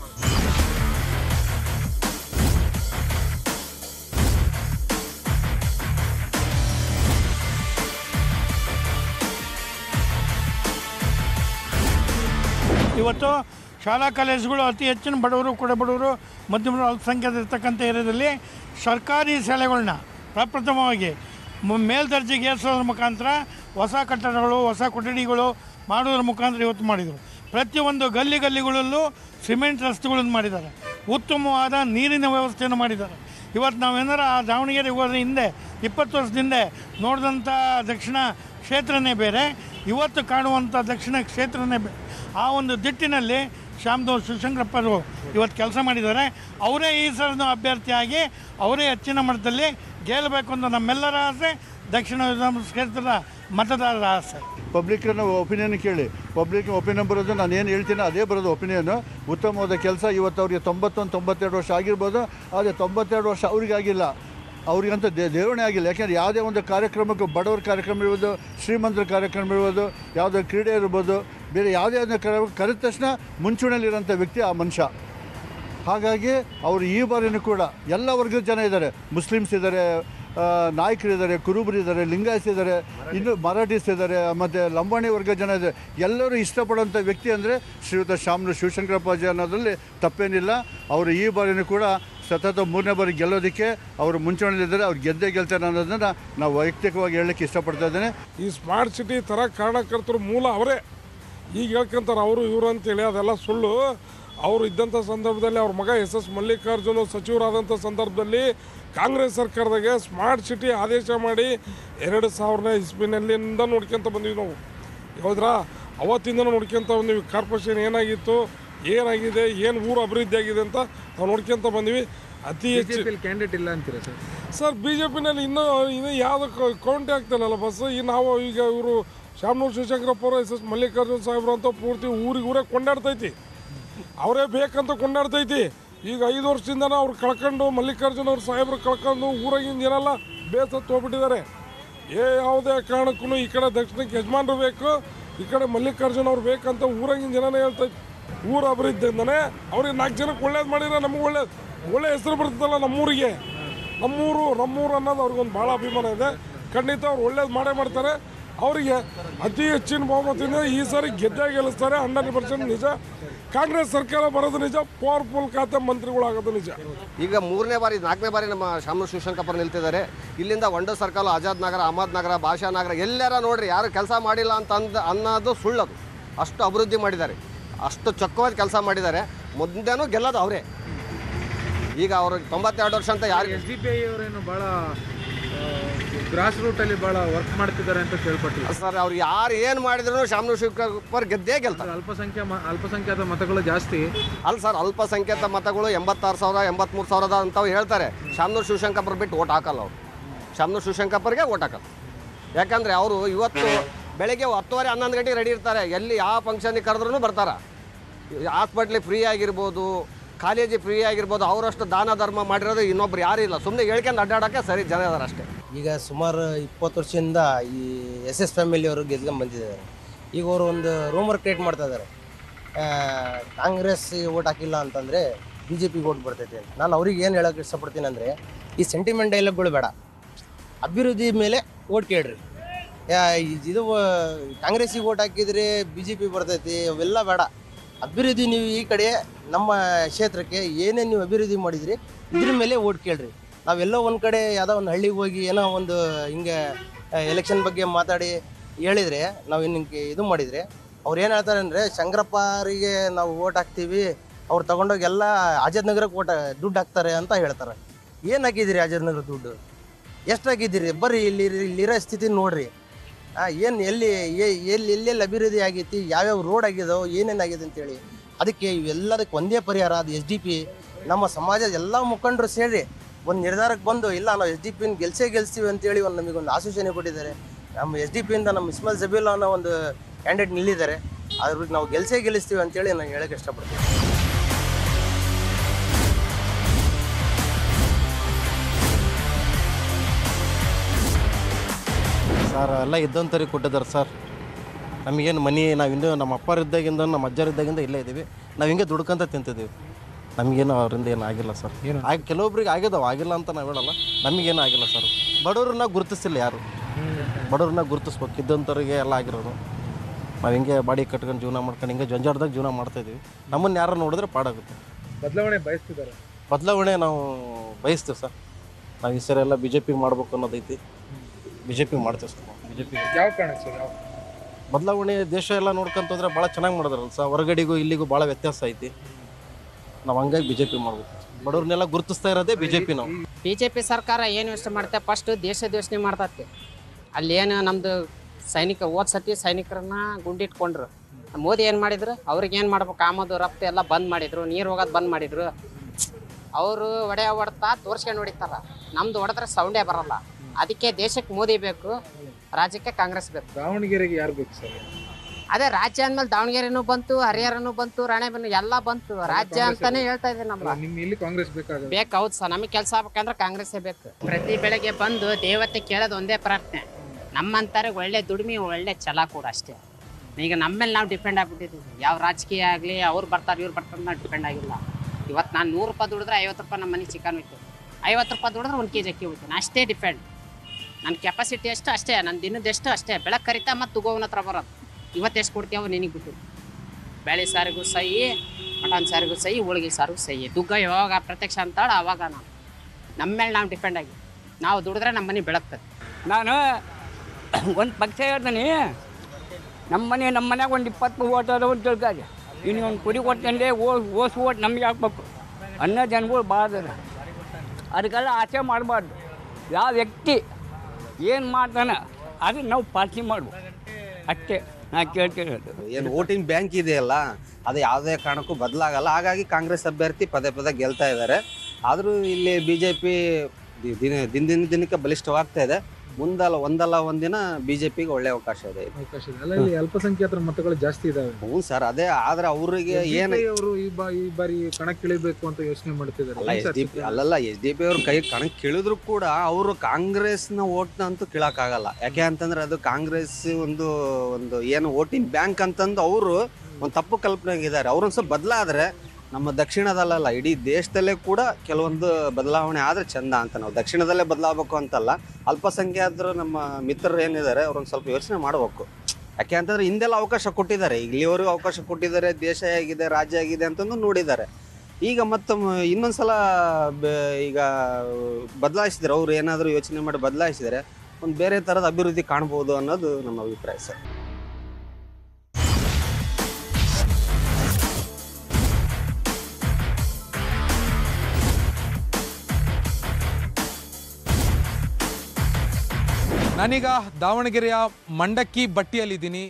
H: ಇವತ್ತು ಶಾಲಾ ಕಾಲೇಜುಗಳು ಅತಿ ಹೆಚ್ಚಿನ ಬಡವರು ಕೂಡ ಬಡವರು ಮಧ್ಯಮ ಅಲ್ಪಸಂಖ್ಯಾತ ಇರ್ತಕ್ಕಂಥ ಏರಿಯಾದಲ್ಲಿ ಸರ್ಕಾರಿ ಶಾಲೆಗಳನ್ನ ಪ್ರಪ್ರಥಮವಾಗಿ ಮ- ಮೇಲ್ದರ್ಜೆಗೆ ಏರಿಸೋದ್ರ ಮುಖಾಂತರ ಹೊಸ ಕಟ್ಟಡಗಳು ಹೊಸ ಕೊಠಡಿಗಳು ಮಾಡೋದ್ರ ಮುಖಾಂತರ ಇವತ್ತು ಮಾಡಿದರು ಪ್ರತಿಯೊಂದು ಗಲ್ಲಿ ಗಲ್ಲಿಗಳಲ್ಲೂ ಸಿಮೆಂಟ್ ರಸ್ತೆಗಳನ್ನು ಮಾಡಿದ್ದಾರೆ ಉತ್ತಮವಾದ ನೀರಿನ ವ್ಯವಸ್ಥೆಯನ್ನು ಮಾಡಿದ್ದಾರೆ ಇವತ್ತು ನಾವೇನಾರ ಆ ದಾವಣಗೆರೆ ಹೋದ್ರೆ ಹಿಂದೆ ಇಪ್ಪತ್ತು ವರ್ಷದ ಹಿಂದೆ ನೋಡಿದಂಥ ದಕ್ಷಿಣ ಕ್ಷೇತ್ರನೇ ಬೇರೆ ಇವತ್ತು ಕಾಣುವಂಥ ದಕ್ಷಿಣ ಕ್ಷೇತ್ರನೇ ಬೇರೆ ಆ ಒಂದು ದಿಟ್ಟಿನಲ್ಲಿ ಶ್ಯಾಮದೇವ್ ಶಿವಶಂಕರಪ್ಪರು ಇವತ್ತು ಕೆಲಸ ಮಾಡಿದ್ದಾರೆ ಅವರೇ ಈ ಸಲದ ಅಭ್ಯರ್ಥಿಯಾಗಿ ಅವರೇ ಹೆಚ್ಚಿನ ಮಟ್ಟದಲ್ಲಿ ಗೆಲ್ಲಬೇಕು ಅಂತ ನಮ್ಮೆಲ್ಲರ ಆಸೆ ದಕ್ಷಿಣ ವಿಧಾನಸಭಾ ಕ್ಷೇತ್ರದ ಮತದಾರರ ಆಸೆ
I: ಪಬ್ಲಿಕ್ನ ಒಪಿನಿಯನ್ ಕೇಳಿ ಪಬ್ಲಿಕ್ ಒಪಿನಿಯನ್ ಬರೋದು ನಾನು ಏನು ಹೇಳ್ತೀನಿ ಅದೇ ಬರೋದು ಒಪಿನಿಯನು ಉತ್ತಮವಾದ ಕೆಲಸ ಇವತ್ತು ಅವ್ರಿಗೆ ತೊಂಬತ್ತೊಂದು ತೊಂಬತ್ತೆರಡು ವರ್ಷ ಆಗಿರ್ಬೋದು ಆದರೆ ತೊಂಬತ್ತೆರಡು ವರ್ಷ ಅವ್ರಿಗಾಗಿಲ್ಲ ಅವ್ರಿಗಂತ ದೇ ದೇವಣೆ ಆಗಿಲ್ಲ ಯಾಕೆಂದರೆ ಯಾವುದೇ ಒಂದು ಕಾರ್ಯಕ್ರಮಕ್ಕೂ ಬಡವರ ಕಾರ್ಯಕ್ರಮ ಇರ್ಬೋದು ಶ್ರೀಮಂತರ ಕಾರ್ಯಕ್ರಮ ಇರ್ಬೋದು ಯಾವುದೋ ಕ್ರೀಡೆ ಇರ್ಬೋದು ಬೇರೆ ಯಾವುದೇ ಒಂದು ಕಾರ್ಯಕ್ರಮ ಕರೆದ ತಕ್ಷಣ ಮುಂಚೂಣಿಯಲ್ಲಿರೋಂಥ ವ್ಯಕ್ತಿ ಆ ಮನುಷ್ಯ ಹಾಗಾಗಿ ಅವರು ಈ ಬಾರಿನೂ ಕೂಡ ಎಲ್ಲ ವರ್ಗದ ಜನ ಇದ್ದಾರೆ ಮುಸ್ಲಿಮ್ಸ್ ಇದ್ದಾರೆ ಆ, ನಾಯಕರಿದ್ದಾರೆ ಕುರುಬರಿದ್ದಾರೆ ಲಿಂಗಾಯಸ್ ಇದ್ದಾರೆ ಇನ್ನು ಮರಾಠೀಸ್ ಇದ್ದಾರೆ ಮತ್ತು ಲಂಬಾಣಿ ವರ್ಗ ಜನ ಇದ್ದಾರೆ ಎಲ್ಲರೂ ಇಷ್ಟಪಡುವಂಥ ವ್ಯಕ್ತಿ ಅಂದರೆ ಶ್ರೀಯುತ ಶಾಮನು ಶಿವಶಂಕರಪ್ಪಾಜಿ ಅನ್ನೋದ್ರಲ್ಲಿ ತಪ್ಪೇನಿಲ್ಲ ಅವರು ಈ ಬಾರಿನೂ ಕೂಡ ಸತತ ಮೂರನೇ ಬಾರಿ ಗೆಲ್ಲೋದಕ್ಕೆ ಅವರು ಮುಂಚೂಣಿಲಿದ್ದಾರೆ ಅವ್ರು ಗೆದ್ದೇ ಗೆಲ್ತಾರೆ ಅನ್ನೋದನ್ನು ನಾವು ವೈಯಕ್ತಿಕವಾಗಿ ಹೇಳಲಿಕ್ಕೆ ಇಷ್ಟಪಡ್ತಾ ಇದ್ದೇನೆ
J: ಈ ಸ್ಮಾರ್ಟ್ ಸಿಟಿ ಥರ ಕಾರಣಕರ್ತರು ಮೂಲ ಅವರೇ ಈಗ ಹೇಳ್ಕೊಂತಾರೆ ಅವರು ಇವರು ಅಂತೇಳಿ ಅದೆಲ್ಲ ಸುಳ್ಳು ಅವರು ಇದ್ದಂಥ ಸಂದರ್ಭದಲ್ಲಿ ಅವ್ರ ಮಗ ಎಸ್ ಎಸ್ ಮಲ್ಲಿಕಾರ್ಜುನ ಸಚಿವರಾದಂಥ ಸಂದರ್ಭದಲ್ಲಿ ಕಾಂಗ್ರೆಸ್ ಸರ್ಕಾರದಾಗೆ ಸ್ಮಾರ್ಟ್ ಸಿಟಿ ಆದೇಶ ಮಾಡಿ ಎರಡು ಸಾವಿರದ ಇಸ್ವಿನಲ್ಲಿಂದ ನೋಡ್ಕೊಂತ ಬಂದ್ವಿ ನಾವು ಹೌದ್ರಾ ಅವತ್ತಿಂದ ನೋಡ್ಕೊಂತ ಬಂದ್ವಿ ಕಾರ್ಪೊರೇಷನ್ ಏನಾಗಿತ್ತು ಏನಾಗಿದೆ ಏನು ಊರು ಅಭಿವೃದ್ಧಿ ಆಗಿದೆ ಅಂತ ನಾವು ನೋಡ್ಕೊಂತ ಬಂದ್ವಿ ಅತಿ ಹೆಚ್ಚು
A: ಕ್ಯಾಂಡಿಡೇಟ್ ಇಲ್ಲ ಅಂತೀರಾ ಸರ್
J: ಸರ್ ಬಿ ಜೆ ಪಿನಲ್ಲಿ ಇನ್ನೂ ಇನ್ನೂ ಯಾವುದು ಕೌಂಟೇ ಆಗ್ತಿಲ್ಲಲ್ಲ ಬಸ್ ಈ ನಾವು ಈಗ ಇವರು ಶಾಮನೂರು ಶಿವಶಂಕರಪ್ಪ ಅವರು ಎಸ್ ಎಸ್ ಮಲ್ಲಿಕಾರ್ಜುನ ಸಾಹೇಬ್ರು ಅಂತ ಪೂರ್ತಿ ಊರಿಗೆ ಊರೇ ಕೊಂಡಾಡ್ತೈತಿ ಅವರೇ ಬೇಕಂತ ಕೊಂಡಾಡ್ತೈತಿ ಈಗ ಐದು ವರ್ಷದಿಂದ ಅವ್ರು ಕಳ್ಕೊಂಡು ಮಲ್ಲಿಕಾರ್ಜುನ ಅವ್ರ ಸಾಹೇಬ್ರು ಕಳ್ಕೊಂಡು ಊರಾಗಿಂದ ಏನೆಲ್ಲ ಬೇಸತ್ತು ಹೋಗ್ಬಿಟ್ಟಿದ್ದಾರೆ ಏ ಯಾವುದೇ ಕಾರಣಕ್ಕೂ ಈ ಕಡೆ ದಕ್ಷಿಣಕ್ಕೆ ಯಜಮಾನ್ರು ಬೇಕು ಈ ಕಡೆ ಮಲ್ಲಿಕಾರ್ಜುನ ಅವ್ರು ಬೇಕಂತ ಊರಾಗಿನ ಜನನೇ ಹೇಳ್ತೈತಿ ಊರ ಅಭಿವೃದ್ಧಿಯಿಂದನೇ ಅವ್ರಿಗೆ ನಾಲ್ಕು ಜನಕ್ಕೆ ಒಳ್ಳೇದು ಮಾಡಿದ್ರೆ ನಮ್ಗೆ ಒಳ್ಳೇದು ಒಳ್ಳೆ ಹೆಸರು ಬರ್ತದಲ್ಲ ನಮ್ಮೂರಿಗೆ ನಮ್ಮೂರು ನಮ್ಮೂರು ಅನ್ನೋದು ಅವ್ರಿಗೊಂದು ಭಾಳ ಅಭಿಮಾನ ಇದೆ ಖಂಡಿತ ಅವ್ರು ಒಳ್ಳೇದು ಮಾಡೇ ಮಾಡ್ತಾರೆ ಅವರಿಗೆ ಅತಿ ಹೆಚ್ಚಿನ ಬಹುಮತದಿಂದ ಈ ಸಾರಿ ಗೆದ್ದೇ ಗೆಲ್ಲಿಸ್ತಾರೆ ಹಂಡ್ರೆಡ್ ಪರ್ಸೆಂಟ್ ನಿಜ ಕಾಂಗ್ರೆಸ್ ಸರ್ಕಾರ ಬರೋದು ನಿಜ ಪವರ್ಫುಲ್ ಖಾತೆ ಮಂತ್ರಿಗಳಾಗೋದು ನಿಜ
K: ಈಗ ಮೂರನೇ ಬಾರಿ ನಾಲ್ಕನೇ ಬಾರಿ ನಮ್ಮ ಶಾಮನು ಶಿವಶಂಕರಪ್ಪ ನಿಲ್ತಿದ್ದಾರೆ ಇಲ್ಲಿಂದ ಒಂಡ ಸರ್ಕಲ್ ಆಜಾದ್ ನಗರ ಅಹಮದ್ ನಗರ ಭಾಷಾ ನಗರ ಎಲ್ಲಾರ ನೋಡ್ರಿ ಯಾರು ಕೆಲಸ ಮಾಡಿಲ್ಲ ಅಂತ ಅಂದ ಅನ್ನೋದು ಸುಳ್ಳದು ಅಷ್ಟು ಅಭಿವೃದ್ಧಿ ಮಾಡಿದ್ದಾರೆ ಅಷ್ಟು ಚೊಕ್ಕವಾಗಿ ಕೆಲಸ ಮಾಡಿದ್ದಾರೆ ಮುಂದೆನೂ ಗೆಲ್ಲೋದು ಅವರೇ ಈಗ ಅವ್ರಿಗೆ ತೊಂಬತ್ತೆರಡು ವರ್ಷ ಅಂತ ಯಾರು
A: ಎಸ್ ಡಿ ಪಿ ಐ ಅವರೇನು ಭಾಳ ಗ್ರಾಸ್ ರೂಟಲ್ಲಿ ಭಾಳ ವರ್ಕ್ ಮಾಡ್ತಿದ್ದಾರೆ ಅಂತ ಕೇಳ್ಪಟ್ಟಿಲ್ಲ
K: ಸರ್ ಅವ್ರು ಯಾರು ಏನು ಮಾಡಿದ್ರು ಶಾಮನು ಶಿವಶಂಕರಪ್ಪ ಗೆದ್ದೇ ಗೆಲ್ತಾರೆ
A: ಅಲ್ಪಸಂಖ್ಯಾ ಮ- ಅಲ್ಪಸಂಖ್ಯಾತ ಮತಗಳು ಜಾಸ್ತಿ
K: ಅಲ್ಲ ಸರ್ ಅಲ್ಪಸಂಖ್ಯಾತ ಮತಗಳು ಎಂಬತ್ತಾರು ಸಾವಿರ ಎಂಬತ್ಮೂರು ಸಾವಿರದ ಅಂತವು ಹೇಳ್ತಾರೆ ಶಾಮನೂರು ಶಿವಶಂಕರಪ್ಪ ಬಿಟ್ಟು ಓಟ್ ಹಾಕಲ್ಲ ಅವರು ಶಾಮನೂರು ಶಿವಶಂಕರಪ್ಪರಿಗೆ ಓಟ್ ಹಾಕಲ್ಲ ಯಾಕಂದರೆ ಅವರು ಇವತ್ತು ಬೆಳಗ್ಗೆ ಹತ್ತುವರೆ ಹನ್ನೊಂದು ಗಂಟೆಗೆ ರೆಡಿ ಇರ್ತಾರೆ ಎಲ್ಲಿ ಯಾವ ಫಂಕ್ಷನಿಗೆ ಕರೆದ್ರೂ ಬರ್ತಾರೆ ಹಾಸ್ಪಿಟ್ಲಿಗೆ ಫ್ರೀ ಆಗಿರ್ಬೋದು ಕಾಲೇಜಿಗೆ ಫ್ರೀ ಆಗಿರ್ಬೋದು ಅವರಷ್ಟು ದಾನ ಧರ್ಮ ಮಾಡಿರೋದು ಇನ್ನೊಬ್ರು ಯಾರೂ ಇಲ್ಲ ಸುಮ್ಮನೆ ಹೇಳ್ಕೊಂಡು ಅಡ್ಡಾಡೋಕ್ಕೆ ಸರಿ ಜನ ಇದಾರೆ ಅಷ್ಟೇ
L: ಈಗ ಸುಮಾರು ಇಪ್ಪತ್ತು ವರ್ಷದಿಂದ ಈ ಎಸ್ ಎಸ್ ಫ್ಯಾಮಿಲಿಯವರು ಗೆದ್ಕೊಂಡು ಬಂದಿದ್ದಾರೆ ಈಗ ಅವರು ಒಂದು ರೂಮರ್ ಕ್ರಿಯೇಟ್ ಮಾಡ್ತಾ ಇದ್ದಾರೆ ಕಾಂಗ್ರೆಸ್ ಓಟ್ ಹಾಕಿಲ್ಲ ಅಂತಂದರೆ ಬಿ ಜೆ ಪಿಗೆ ಓಟ್ ಬರ್ತೈತೆ ಅಂತ ನಾನು ಅವ್ರಿಗೆ ಏನು ಹೇಳೋಕೆ ಇಷ್ಟಪಡ್ತೀನಿ ಅಂದರೆ ಈ ಸೆಂಟಿಮೆಂಟ್ ಡೈಲಾಗ್ಗಳು ಬೇಡ ಅಭಿವೃದ್ಧಿ ಮೇಲೆ ಓಟ್ ಕೇಳ್ರಿ ಯಾ- ಇದು ಕಾಂಗ್ರೆಸ್ಸಿಗೆ ಓಟ್ ಹಾಕಿದರೆ ಬಿ ಜೆ ಪಿ ಬರ್ತೈತಿ ಅವೆಲ್ಲ ಬೇಡ ಅಭಿವೃದ್ಧಿ ನೀವು ಈ ಕಡೆ ನಮ್ಮ ಕ್ಷೇತ್ರಕ್ಕೆ ಏನೇನು ನೀವು ಅಭಿವೃದ್ಧಿ ಮಾಡಿದ್ರಿ ಇದ್ರ ಮೇಲೆ ಓಟ್ ಕೇಳ್ರಿ ನಾವೆಲ್ಲೋ ಒಂದು ಕಡೆ ಯಾವುದೋ ಒಂದು ಹಳ್ಳಿಗೆ ಹೋಗಿ ಏನೋ ಒಂದು ಹಿಂಗೆ ಎಲೆಕ್ಷನ್ ಬಗ್ಗೆ ಮಾತಾಡಿ ಹೇಳಿದರೆ ನಾವು ಇನ್ನಕ್ಕೆ ಇದು ಮಾಡಿದರೆ ಅವ್ರು ಏನು ಹೇಳ್ತಾರೆ ಅಂದರೆ ಶಂಕರಪ್ಪರಿಗೆ ನಾವು ಓಟ್ ಹಾಕ್ತೀವಿ ಅವ್ರು ತಗೊಂಡೋಗಿ ಎಲ್ಲ ಆಜಾದ್ ನಗರಕ್ಕೆ ಓಟ್ ದುಡ್ಡು ಹಾಕ್ತಾರೆ ಅಂತ ಹೇಳ್ತಾರೆ ಏನು ಹಾಕಿದ್ದೀರಿ ಆಜಾದ್ ನಗರ ದುಡ್ಡು ಎಷ್ಟು ಹಾಕಿದ್ದೀರಿ ಬರ್ರಿ ಇಲ್ಲಿ ಇಲ್ಲಿರೋ ಸ್ಥಿತಿ ನೋಡ್ರಿ ಏನು ಎಲ್ಲಿ ಎ- ಎಲ್ಲಿ ಎಲ್ಲೆಲ್ಲಿ ಅಭಿವೃದ್ಧಿ ಆಗೈತಿ ಯಾವ್ಯಾವ ರೋಡ್ ಆಗಿದಾವೆ ಏನೇನು ಆಗಿದೆ ಅಂತೇಳಿ ಅದಕ್ಕೆ ಇವೆಲ್ಲದಕ್ಕೆ ಒಂದೇ ಪರಿಹಾರ ಅದು ಎಸ್ ಡಿ ಪಿ ನಮ್ಮ ಸಮಾಜದ ಎಲ್ಲ ಮುಖಂಡರು ಸೇರಿ ಒಂದು ನಿರ್ಧಾರಕ್ಕೆ ಬಂದು ಇಲ್ಲ ನಾವು ಎಸ್ ಡಿ ಪಿನ ಗೆಲ್ಸೇ ಗೆಲ್ಸ್ತೀವಿ ಅಂತೇಳಿ ಒಂದು ನಮಗೊಂದು ಆಸೂಚನೆ ಕೊಟ್ಟಿದ್ದಾರೆ ನಮ್ಮ ಎಸ್ ಡಿ ಪಿಯಿಂದ ನಮ್ಮ ಇಸ್ಮಾಲ್ ಜಬೀಲ್ ಅನ್ನೋ ಒಂದು ಕ್ಯಾಂಡಿಡೇಟ್ ನಿಲ್ಲಿದ್ದಾರೆ ಅದ್ರಿಗೆ ನಾವು ಗೆಲ್ಸೇ ಗೆಲ್ಲಿಸ್ತೀವಿ ಅಂತೇಳಿ ನಾನು ಹೇಳಕ್ಕೆ ಇಷ್ಟಪಡ್ತೀನಿ
M: ಸರ್ ಎಲ್ಲ ಇದ್ದಂಥವ್ರಿಗೆ ಕೊಟ್ಟಿದ್ದಾರೆ ಸರ್ ನಮಗೇನು ಮನಿ ನಾವು ಇನ್ನೂ ನಮ್ಮ ಅಪ್ಪರಿದ್ದಾಗಿಂದ ನಮ್ಮ ಅಜ್ಜರಿದ್ದಾಗಿಂದ ಇಲ್ಲೇ ಇದ್ದೀವಿ ನಾವು ಹಿಂಗೆ ದುಡ್ಕೊಂತ ತಿಂತಿದ್ದೀವಿ ನಮಗೇನು ಅವರಿಂದ ಏನು ಆಗಿಲ್ಲ ಸರ್ ಆಗ ಕೆಲವೊಬ್ರಿಗೆ ಆಗಿದಾವೆ ಆಗಿಲ್ಲ ಅಂತ ನಾವು ಹೇಳಲ್ಲ ನಮಗೇನು ಆಗಿಲ್ಲ ಸರ್ ಬಡವ್ರನ್ನ ಗುರುತಿಸಿಲ್ಲ ಯಾರು ಬಡವ್ರನ್ನ ಗುರುತಿಸ್ಬೇಕು ಇದ್ದಂಥವ್ರಿಗೆ ಎಲ್ಲ ಆಗಿರೋದು ನಾವು ಹಿಂಗೆ ಬಾಡಿ ಕಟ್ಕೊಂಡು ಜೀವನ ಮಾಡ್ಕೊಂಡು ಹಿಂಗೆ ಜಂಜಾಟದಾಗ ಜೀವನ ಮಾಡ್ತಾಯಿದ್ದೀವಿ ನಮ್ಮನ್ನು ಯಾರು ನೋಡಿದ್ರೆ ಪಾಡಾಗುತ್ತೆ
A: ಬದಲಾವಣೆ ಬಯಸ್ತಿದ್ದಾರೆ
M: ಬದಲಾವಣೆ ನಾವು ಬಯಸ್ತೀವಿ ಸರ್ ನಾವು ಈ ಸರಿ ಎಲ್ಲ ಬಿ ಜೆ ಪಿ ಮಾಡ್ಬೇಕು ಅನ್ನೋದೈತಿ ಬಿ ಜೆ ಪಿ ಮಾಡ್ತೇವೆ ಸರ್ ಬಿ ಜೆ ಪಿ
A: ಯಾವ ಕಾರಣಕ್ಕೆ ಸರ್ ಯಾವ
M: ಬದಲಾವಣೆ ದೇಶ ಎಲ್ಲ ನೋಡ್ಕೊಂತಂದ್ರೆ ಭಾಳ ಚೆನ್ನಾಗಿ ಮಾಡಿದ್ರಲ್ಲ ಸರ್ ಹೊರಗಡೆಗೂ ಇಲ್ಲಿಗೂ ಭಾಳ ವ್ಯತ್ಯಾಸ ಐತಿ ನಾವು ಹಂಗಾಗಿ ಬಿ ಜೆ ಪಿ ಮಾಡ್ಬೇಕು ಬಡವ್ರನ್ನೆಲ್ಲ ಗುರುತಿಸ್ತಾ ಇರೋದೇ ಬಿ ಜೆ ಪಿ ನಾವು
N: ಬಿ ಜೆ ಪಿ ಸರ್ಕಾರ ಏನು ಯೋಚನೆ ಮಾಡುತ್ತೆ ಫಸ್ಟ್ ದೇಶ ಯೋಚನೆ ಮಾಡ್ತತಿ ಅಲ್ಲಿ ಏನು ನಮ್ಮದು ಸೈನಿಕ ಹೋದ ಸತಿ ಸೈನಿಕರನ್ನ ಗುಂಡಿಟ್ಕೊಂಡ್ರು ಮೋದಿ ಏನು ಮಾಡಿದ್ರು ಅವ್ರಿಗೆ ಏನು ಮಾಡ್ಬೇಕು ಆಮದು ರಫ್ತು ಎಲ್ಲ ಬಂದ್ ಮಾಡಿದ್ರು ನೀರು ಹೋಗೋದು ಬಂದ್ ಮಾಡಿದ್ರು ಅವರು ಒಡೆಯ ಹೊಡ್ತಾ ತೋರ್ಸ್ಕೊಂಡು ಹೊಡಿತಾರ ನಮ್ದು ಹೊಡೆದ್ರೆ ಸೌಂಡೇ ಬರಲ್ಲ ಅದಕ್ಕೆ ದೇಶಕ್ಕೆ ಮೋದಿ ಬೇಕು ರಾಜ್ಯಕ್ಕೆ ಕಾಂಗ್ರೆಸ್ ಬೇಕು
A: ದಾವಣಗೆರೆಗೆ ಯಾರು ಬೇಕು ಸರ್
N: ಅದೇ ರಾಜ್ಯ ಅಂದ್ಮೇಲೆ ದಾವಣಗೆರೆನೂ ಬಂತು ಹರಿಹರನೂ ಬಂತು ರಾಣೆಬೆನ್ನು ಎಲ್ಲ ಬಂತು ರಾಜ್ಯ ಅಂತಾನೆ ಹೇಳ್ತಾ ಇದ್ದೀನಿ ನಮ್ಮ
A: ನಿಮ್ ಇಲ್ಲಿ ಕಾಂಗ್ರೆಸ್ ಬೇಕಾಗ
N: ಬೇಕು ಹೌದು ಸರ್ ನಮಗೆ ಕೆಲಸ ಆಗ್ಬೇಕಂದ್ರೆ ಕಾಂಗ್ರೆಸ್ಸೇ ಬೇಕು ಪ್ರತಿ ಬೆಳಗ್ಗೆ ಬಂದು ದೇವತೆ ಕೇಳೋದು ಒಂದೇ ಪ್ರಾರ್ಥನೆ ನಮ್ಮಂತಾರೆ ಒಳ್ಳೆ ದುಡಿಮೆ ಒಳ್ಳೆ ಛಲ ಕೂಡ ಅಷ್ಟೇ ಈಗ ನಮ್ಮ ಮೇಲೆ ನಾವು ಡಿಪೆಂಡ್ ಆಗ್ಬಿಟ್ಟಿದ್ದೀವಿ ಯಾವ ರಾಜಕೀಯ ಆಗಲಿ ಅವ್ರು ಬರ್ತಾರೆ ಇವ್ರು ಬರ್ತಾರೆ ನಾವು ಡಿಪೆಂಡ್ ಆಗಿಲ್ಲ ಇವತ್ತು ನಾನು ನೂರು ರೂಪಾಯಿ ದುಡಿದ್ರೆ ಐವತ್ತು ರೂಪಾಯಿ ನಮ್ಮ ಮನೆ ಚಿಕನ್ ಹೋಯ್ತು ಐವತ್ತು ರೂಪಾಯಿ ದುಡಿದ್ರೆ ಒಂದು ಕೆ ಜಿ ಅಕ್ಕಿ ಹೋಯ್ತು ಅಷ್ಟೇ ಡಿಪೆಂಡ್ ನನ್ನ ಕೆಪಾಸಿಟಿ ಎಷ್ಟು ಅಷ್ಟೇ ನನ್ನ ದಿನದ ಎಷ್ಟು ಅಷ್ಟೇ ಬೆಳಗ್ಗೆ ಕರಿತಾ ಮತ್ತು ತುಗೋವನ ಹತ್ರ ಬರೋದು ಇವತ್ತು ಎಷ್ಟು ಕೊಡ್ತೀವೋ ನಿನಗೆ ಬಿಟ್ಟು ಬೇಳೆ ಸಾರಿಗೂ ಸೈ ಮಟನ್ ಸಾರಿಗೂ ಸೈ ಹೋಳಿಗೆ ಸಾರಿಗೂ ಸೈ ದುಗ್ಗ ಯಾವಾಗ ಪ್ರತ್ಯಕ್ಷ ಅಂತಾಳ ಅವಾಗ ನಾವು ನಮ್ಮ ಮೇಲೆ ನಾವು ಡಿಪೆಂಡ್ ಆಗಿ ನಾವು ದುಡಿದ್ರೆ ನಮ್ಮ ಮನೆ ಬೆಳಗ್ತದೆ
O: ನಾನು ಒಂದು ಪಕ್ಷ ಹೇಳ್ತೀನಿ ನಮ್ಮ ಮನೆ ನಮ್ಮ ಮನ್ಯಾಗ ಒಂದು ಇಪ್ಪತ್ತು ಓಟ್ ಅದಾವ ಅಂತ ತಿಳ್ಕಾರಿ ಇನ್ನು ಒಂದು ಕುರಿ ಕೊಟ್ಟಂದೆ ಓಸ್ ಓಟ್ ನಮಗೆ ಹಾಕ್ಬೇಕು ಅನ್ನೋ ಜನಗಳು ಭಾಳ ಅದಾರ ಅದಕ್ಕೆಲ್ಲ ಆಸೆ ಮಾಡಬಾರ್ದು ಯಾವ ವ್ಯಕ್ತಿ ಏನು ಮಾಡ್ತಾನೆ ಅದನ್ನ ನಾವು ಪಾಲನೆ ಮಾಡ್ಬೇಕು ಅಷ್ಟೇ ನಾ ಕೇಳ್ತಿರೋದು
P: ಏನು ವೋಟಿಂಗ್ ಬ್ಯಾಂಕ್ ಇದೆಯಲ್ಲ ಅದು ಯಾವುದೇ ಕಾರಣಕ್ಕೂ ಬದಲಾಗಲ್ಲ ಹಾಗಾಗಿ ಕಾಂಗ್ರೆಸ್ ಅಭ್ಯರ್ಥಿ ಪದೇ ಪದೇ ಗೆಲ್ತಾ ಇದ್ದಾರೆ ಆದರೂ ಇಲ್ಲಿ ಬಿ ಜೆ ಪಿ ದಿನ ದಿನ ದಿನ ದಿನಕ್ಕೆ ಬಲಿಷ್ಠವಾಗ್ತಾ ಇದೆ ಮುಂದಲ್ಲ ಒಂದಲ್ಲ ಒಂದಿನ ಬಿ ಜೆ ಪಿಗೆ ಒಳ್ಳೆ ಅವಕಾಶ ಇದೆ
A: ಅವಕಾಶ ಇದೆ ಅಲ್ಲ ಇಲ್ಲಿ ಅಲ್ಪಸಂಖ್ಯಾತರ ಮತಗಳು ಜಾಸ್ತಿ ಇದಾವೆ
P: ಹ್ಞೂ ಸರ್ ಅದೇ ಆದ್ರೆ ಅವರಿಗೆ ಏನು
A: ಅವರು ಈ ಬಾ ಈ ಬಾರಿ ಕಣಕ್ಕಿಳಿಬೇಕು ಅಂತ ಯೋಚನೆ ಮಾಡ್ತಿದ್ದಾರೆ
P: ಅಲ್ಲ ಎಸ್ ಡಿ ಪಿ ಅಲ್ಲಲ್ಲ ಎಸ್ ಡಿ ಪಿ ಅವ್ರ ಕೈ ಕಣಕ್ಕೆ ಕೇಳಿದ್ರು ಕೂಡ ಅವರು ಕಾಂಗ್ರೆಸ್ನ ಓಟ್ನ ಅಂತೂ ಕೀಳಕ್ಕಾಗಲ್ಲ ಯಾಕೆ ಅಂತಂದ್ರೆ ಅದು ಕಾಂಗ್ರೆಸ್ ಒಂದು ಒಂದು ಏನು ವೋಟಿಂಗ್ ಬ್ಯಾಂಕ್ ಅಂತಂದು ಅವರು ಒಂದು ತಪ್ಪು ಕಲ್ಪನೆಗಿದ್ದಾರೆ ಅವ್ರೊಂದು ಸ್ವಲ್ಪ ಬದಲಾದ್ರೆ ನಮ್ಮ ದಕ್ಷಿಣದಲ್ಲ ಇಡೀ ದೇಶದಲ್ಲೇ ಕೂಡ ಕೆಲವೊಂದು ಬದಲಾವಣೆ ಆದರೆ ಚಂದ ಅಂತ ನಾವು ದಕ್ಷಿಣದಲ್ಲೇ ಬದಲಾಗಬೇಕು ಅಂತಲ್ಲ ಅಲ್ಪಸಂಖ್ಯಾತರು ನಮ್ಮ ಮಿತ್ರರು ಏನಿದ್ದಾರೆ ಅವ್ರೊಂದು ಸ್ವಲ್ಪ ಯೋಚನೆ ಮಾಡಬೇಕು ಯಾಕೆ ಅಂತಂದ್ರೆ ಹಿಂದೆಲ್ಲ ಅವಕಾಶ ಕೊಟ್ಟಿದ್ದಾರೆ ಇಲ್ಲಿವರೆಗೂ ಅವಕಾಶ ಕೊಟ್ಟಿದ್ದಾರೆ ದೇಶ ಹೇಗಿದೆ ರಾಜ್ಯ ಹೇಗಿದೆ ಅಂತಂದು ನೋಡಿದ್ದಾರೆ ಈಗ ಮತ್ತೆ ಇನ್ನೊಂದು ಸಲ ಬ- ಈಗ ಬದಲಾಯಿಸಿದ್ರೆ ಅವ್ರು ಏನಾದರೂ ಯೋಚನೆ ಮಾಡಿ ಬದಲಾಯಿಸಿದರೆ ಒಂದು ಬೇರೆ ಥರದ ಅಭಿವೃದ್ಧಿ ಕಾಣ್ಬೋದು ಅನ್ನೋದು ನಮ್ಮ ಅಭಿಪ್ರಾಯ ಸರ್
A: ನಾನೀಗ ದಾವಣಗೆರೆಯ ಮಂಡಕ್ಕಿ ಬಟ್ಟಿಯಲ್ಲಿದ್ದೀನಿ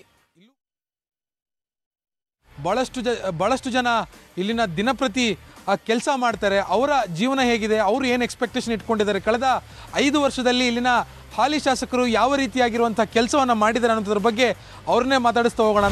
A: ಭಾಳಷ್ಟು ಜ ಭಾಳಷ್ಟು ಜನ ಇಲ್ಲಿನ ದಿನಪ್ರತಿ ಕೆಲಸ ಮಾಡ್ತಾರೆ ಅವರ ಜೀವನ ಹೇಗಿದೆ ಅವರು ಏನು ಎಕ್ಸ್ಪೆಕ್ಟೇಷನ್ ಇಟ್ಕೊಂಡಿದ್ದಾರೆ ಕಳೆದ ಐದು ವರ್ಷದಲ್ಲಿ ಇಲ್ಲಿನ ಹಾಲಿ ಶಾಸಕರು ಯಾವ ರೀತಿಯಾಗಿರುವಂಥ ಕೆಲಸವನ್ನು ಮಾಡಿದ್ದಾರೆ ಅನ್ನೋದ್ರ ಬಗ್ಗೆ ಅವ್ರನ್ನೇ ಮಾತಾಡಿಸ್ತಾ ಹೋಗೋಣ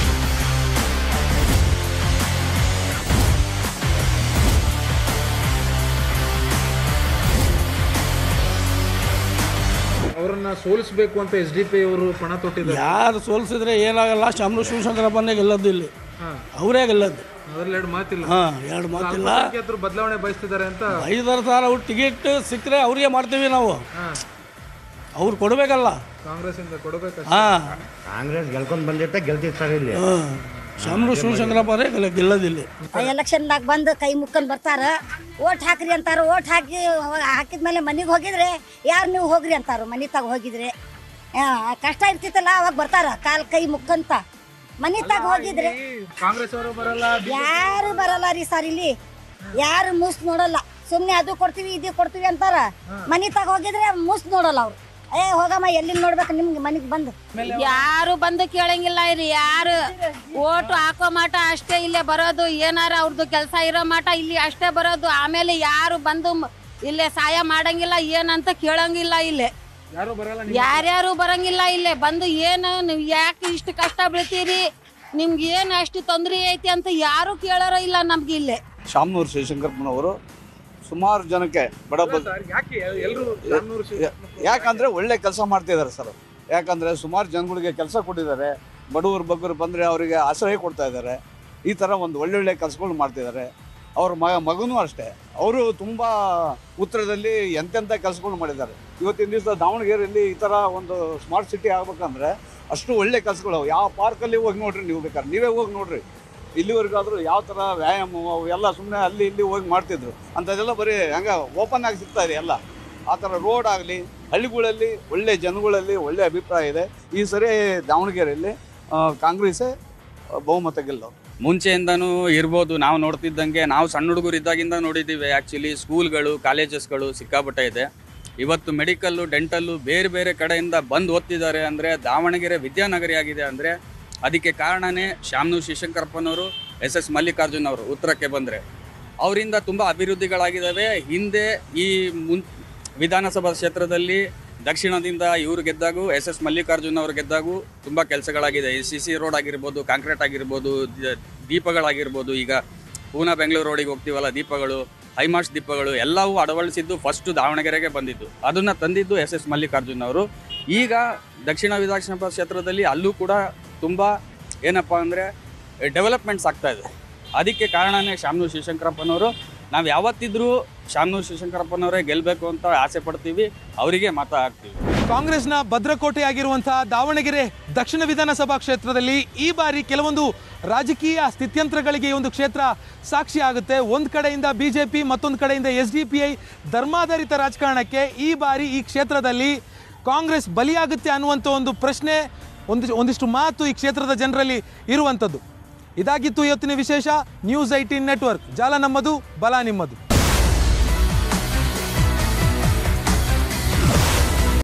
A: ಅವರನ್ನ ಸೋಲಿಸಬೇಕು ಅಂತ ಎಸ್ ಡಿ ಪಿ ಅವರು ಪಣ ತೊಟ್ಟಿದ್ದಾರೆ
G: ಯಾರು ಸೋಲಿಸಿದ್ರೆ ಏನಾಗಲ್ಲ ಶಾಮನು ಶಿವಶಂಕರಪ್ಪನೇ ಗೆಲ್ಲದ್ದು ಇಲ್ಲಿ ಅವರೇ ಗೆಲ್ಲದ್ದು
A: ಅದ್ರಲ್ಲಿ ಎರಡು ಮಾತಿಲ್ಲ
G: ಹಾ, ಎರಡು ಮಾತಿಲ್ಲ.
A: ಅಲ್ಪಸಂಖ್ಯಾತರು ಬದಲಾವಣೆ ಬಯಸ್ತಿದ್ದಾರೆ ಅಂತ
G: ಐದಾರು ಸಾವಿರ ಅವ್ರು ಟಿಕೆಟ್ ಸಿಕ್ಕರೆ ಅವ್ರಿಗೆ ಮಾಡ್ತೀವಿ ನಾವು
A: ಹಾ.
G: ಅವ್ರು ಕೊಡಬೇಕಲ್ಲ
A: ಕಾಂಗ್ರೆಸ್ ಇಂದ ಕೊಡಬೇಕು
G: ಹಾಂ
Q: ಕಾಂಗ್ರೆಸ್ ಗೆಲ್ಕೊಂಡು ಬಂದಿರ್ತಾ ಗೆಲ್ತಿರ್ತಾರೆ ಇಲ್ಲಿ
G: ಶಾಮನು ಶಿವಶಂಕರಪ್ಪರೇ ಗೆಲ್ಲ ಗೆಲ್ಲದಿಲ್ಲಿ
R: ಎಲೆಕ್ಷನ್ದಾಗ ಬಂದು ಕೈ ಮುಕ್ಕೊಂಡು ಬರ್ತಾರ ಓಟ್ ಹಾಕ್ರಿ ಅಂತಾರ ಓಟ್ ಹಾಕಿ ಹಾಕಿದ್ಮೇಲೆ ಮನೆಗೆ ಹೋಗಿದ್ರೆ ಯಾರು ನೀವು ಹೋಗ್ರಿ ಅಂತಾರ ಮನೆ ತಾಗ ಹೋಗಿದ್ರೆ ಆ, ಕಷ್ಟ ಇರ್ತಿತ್ತಲ್ಲ ಅವಾಗ ಬರ್ತಾರ ಕಾಲ್ ಕೈ ಮುಕ್ಕಂತ ಮನೆ ತಾಗ ಹೋಗಿದ್ರೆ
A: ಕಾಂಗ್ರೆಸ್ ಅವರು ಬರಲ್ಲ
R: ಯಾರು ಬರಲ್ಲ ರೀ ಸರ್ ಇಲ್ಲಿ ಯಾರು ಮೂಸ್ ನೋಡಲ್ಲ ಸುಮ್ನೆ ಅದು ಕೊಡ್ತೀವಿ ಇದು ಕೊಡ್ತೀವಿ ಅಂತಾರ ಮನೆ ತಾಗ ಹೋಗಿದ್ರೆ ಮೂಸ್ ನೋಡಲ್ಲ ಅವ್ರು ಏ ಹೋಗಮ್ಮ ಎಲ್ಲಿ ನೋಡ್ಬೇಕು ನಿಮ್ಗೆ ಮನೆಗೆ ಬಂದು
S: ಯಾರು ಬಂದು ಕೇಳಂಗಿಲ್ಲ ಇರಿ ಯಾರು ಓಟು ಹಾಕೋ ಮಟ ಅಷ್ಟೇ ಇಲ್ಲೇ ಬರೋದು ಏನಾರ ಅವ್ರದ್ದು ಕೆಲಸ ಇರೋ ಮಟ ಇಲ್ಲಿ ಅಷ್ಟೇ ಬರೋದು ಆಮೇಲೆ ಯಾರು ಬಂದು ಮ- ಇಲ್ಲೇ ಸಹಾಯ ಮಾಡಂಗಿಲ್ಲ ಏನಂತ ಕೇಳಂಗಿಲ್ಲ ಇಲ್ಲೇ
A: ಯಾರು ಬರಲ್ಲ
S: ಯಾರ್ಯಾರು ಬರಂಗಿಲ್ಲ ಇಲ್ಲೇ ಬಂದು ಏನು ನೀವು ಯಾಕೆ ಇಷ್ಟು ಕಷ್ಟ ಬೀಳ್ತೀರಿ ನಿಮ್ಗೆ ಏನು ಅಷ್ಟು ತೊಂದರೆ ಐತಿ ಅಂತ ಯಾರು ಕೇಳೋರ ಇಲ್ಲ ನಮ್ಗೆ ಇಲ್ಲೇ
T: ಶಾಮನೂರು ಶಿವಶಂಕರಪ್ಪನವರು ಸುಮಾರು ಜನಕ್ಕೆ ಬಡ ಬ-
A: ಯಾಕೆ ಎಲ್ಲರೂ
T: ಯಾಕಂದ್ರೆ ಒಳ್ಳೆ ಕೆಲಸ ಮಾಡ್ತಿದ್ದಾರೆ ಸರ್ ಯಾಕಂದ್ರೆ ಸುಮಾರು ಜನಗಳಿಗೆ ಕೆಲಸ ಕೊಟ್ಟಿದ್ದಾರೆ ಬಡವರು ಬಗ್ಗರು ಬಂದರೆ ಅವರಿಗೆ ಆಶ್ರಯ ಕೊಡ್ತಾ ಇದ್ದಾರೆ ಈ ಥರ ಒಂದು ಒಳ್ಳೊಳ್ಳೆ ಕೆಲಸಗಳು ಮಾಡ್ತಿದ್ದಾರೆ ಅವ್ರ ಮಗ ಮಗನೂ ಅಷ್ಟೇ ಅವರು ತುಂಬ ಉತ್ತರದಲ್ಲಿ ಎಂತೆಂಥ ಕೆಲಸಗಳು ಮಾಡಿದ್ದಾರೆ ಇವತ್ತಿನ ದಿವಸ ದಾವಣಗೆರೆಯಲ್ಲಿ ಈ ಥರ ಒಂದು ಸ್ಮಾರ್ಟ್ ಸಿಟಿ ಆಗ್ಬೇಕಂದ್ರೆ ಅಷ್ಟು ಒಳ್ಳೆ ಕೆಲಸಗಳು ಯಾವ ಪಾರ್ಕಲ್ಲಿ ಹೋಗಿ ನೋಡ್ರಿ ನೀವು ಬೇಕಾದ್ರೆ ನೀವೇ ಹೋಗಿ ನೋಡ್ರಿ ಇಲ್ಲಿವರೆಗಾದರೂ ಯಾವ ಥರ ವ್ಯಾಯಾಮ ಅವು ಎಲ್ಲ ಸುಮ್ಮನೆ ಅಲ್ಲಿ ಇಲ್ಲಿ ಹೋಗಿ ಮಾಡ್ತಿದ್ರು ಅಂಥದ್ದೆಲ್ಲ ಬರೀ ಹಂಗೆ ಓಪನ್ ಆಗಿ ಸಿಗ್ತಾ ಇದೆ ಎಲ್ಲ ಆ ಥರ ರೋಡ್ ಆಗಲಿ ಹಳ್ಳಿಗಳಲ್ಲಿ ಒಳ್ಳೆ ಜನಗಳಲ್ಲಿ ಒಳ್ಳೆ ಅಭಿಪ್ರಾಯ ಇದೆ ಈ ಸರಿ ದಾವಣಗೆರೆಯಲ್ಲಿ ಆ, ಕಾಂಗ್ರೆಸ್ಸೇ ಬಹುಮತ ಗೆಲ್ಲೋದು
U: ಮುಂಚೆಯಿಂದನೂ ಇರ್ಬೋದು ನಾವು ನೋಡ್ತಿದ್ದಂಗೆ ನಾವು ಸಣ್ಣ ಹುಡುಗರು ಇದ್ದಾಗಿಂದ ನೋಡಿದ್ದೀವಿ ಆ್ಯಕ್ಚುಲಿ ಸ್ಕೂಲ್ಗಳು ಕಾಲೇಜಸ್ಗಳು ಸಿಕ್ಕಾಪಟ್ಟೆ ಇದೆ ಇವತ್ತು ಮೆಡಿಕಲ್ಲು ಡೆಂಟಲ್ಲು ಬೇರೆ ಬೇರೆ ಕಡೆಯಿಂದ ಬಂದು ಓದ್ತಿದ್ದಾರೆ ಅಂದರೆ ದಾವಣಗೆರೆ ವಿದ್ಯಾನಗರಿ ಆಗಿದೆ ಅಂದರೆ ಅದಕ್ಕೆ ಕಾರಣನೇ ಶಾಮ್ನು ಶಿವಶಂಕರಪ್ಪನವರು ಎಸ್ ಎಸ್ ಮಲ್ಲಿಕಾರ್ಜುನ್ ಅವರು ಉತ್ತರಕ್ಕೆ ಬಂದರೆ ಅವರಿಂದ ತುಂಬ ಅಭಿವೃದ್ಧಿಗಳಾಗಿದ್ದಾವೆ ಹಿಂದೆ ಈ ಮುನ್ ವಿಧಾನಸಭಾ ಕ್ಷೇತ್ರದಲ್ಲಿ ದಕ್ಷಿಣದಿಂದ ಇವರು ಗೆದ್ದಾಗೂ ಎಸ್ ಎಸ್ ಮಲ್ಲಿಕಾರ್ಜುನ್ ಅವರು ಗೆದ್ದಾಗೂ ತುಂಬ ಕೆಲಸಗಳಾಗಿದೆ ಈ ಸಿ ಸಿ ರೋಡ್ ಆಗಿರ್ಬೋದು ಕಾಂಕ್ರೀಟ್ ಆಗಿರ್ಬೋದು ದ- ದೀಪಗಳಾಗಿರ್ಬೋದು ಈಗ ಪೂನಾ ಬೆಂಗಳೂರು ರೋಡಿಗೆ ಹೋಗ್ತೀವಲ್ಲ ದೀಪಗಳು ಹೈಮಾಸ್ಟ್ ದೀಪಗಳು ಎಲ್ಲವೂ ಅಳವಡಿಸಿದ್ದು ಫಸ್ಟು ದಾವಣಗೆರೆಗೆ ಬಂದಿದ್ದು ಅದನ್ನು ತಂದಿದ್ದು ಎಸ್ ಎಸ್ ಮಲ್ಲಿಕಾರ್ಜುನ್ ಅವರು ಈಗ ದಕ್ಷಿಣ ವಿಧಾನಸಭಾ ಕ್ಷೇತ್ರದಲ್ಲಿ ಅಲ್ಲೂ ಕೂಡ ತುಂಬ ಏನಪ್ಪ ಅಂದರೆ ಡೆವಲಪ್ಮೆಂಟ್ಸ್ ಆಗ್ತಾ ಇದೆ ಅದಕ್ಕೆ ಕಾರಣನೇ ಶಾಮ್ನು ಶಿವಶಂಕರಪ್ಪನವರು ನಾವು ಯಾವತ್ತಿದ್ರೂ ಶಾಮ್ನು ಶಿವಶಂಕರಪ್ಪನವರೇ ಗೆಲ್ಲಬೇಕು ಅಂತ ಆಸೆ ಪಡ್ತೀವಿ ಅವರಿಗೆ ಮತ ಹಾಕ್ತೀವಿ
A: ಕಾಂಗ್ರೆಸ್ನ ಭದ್ರಕೋಟೆಯಾಗಿರುವಂತಹ ದಾವಣಗೆರೆ ದಕ್ಷಿಣ ವಿಧಾನಸಭಾ ಕ್ಷೇತ್ರದಲ್ಲಿ ಈ ಬಾರಿ ಕೆಲವೊಂದು ರಾಜಕೀಯ ಸ್ಥಿತ್ಯಂತ್ರಗಳಿಗೆ ಈ ಒಂದು ಕ್ಷೇತ್ರ ಸಾಕ್ಷಿ ಆಗುತ್ತೆ ಒಂದು ಕಡೆಯಿಂದ ಬಿಜೆಪಿ ಮತ್ತೊಂದು ಕಡೆಯಿಂದ ಎಸ್ ಡಿ ಪಿ ಐ ಧರ್ಮಾಧಾರಿತ ರಾಜಕಾರಣಕ್ಕೆ ಈ ಬಾರಿ ಈ ಕ್ಷೇತ್ರದಲ್ಲಿ ಕಾಂಗ್ರೆಸ್ ಬಲಿಯಾಗುತ್ತೆ ಅನ್ನುವಂಥ ಒಂದು ಪ್ರಶ್ನೆ ಒಂದು ಒಂದಿಷ್ಟು ಮಾತು ಈ ಕ್ಷೇತ್ರದ ಜನರಲ್ಲಿ ಇರುವಂಥದ್ದು ಇದಾಗಿತ್ತು ಇವತ್ತಿನ ವಿಶೇಷ ನ್ಯೂಸ್ ಐಟೀನ್ ನೆಟ್ವರ್ಕ್ ಜಾಲ ನಮ್ಮದು ಬಲ ನಿಮ್ಮದು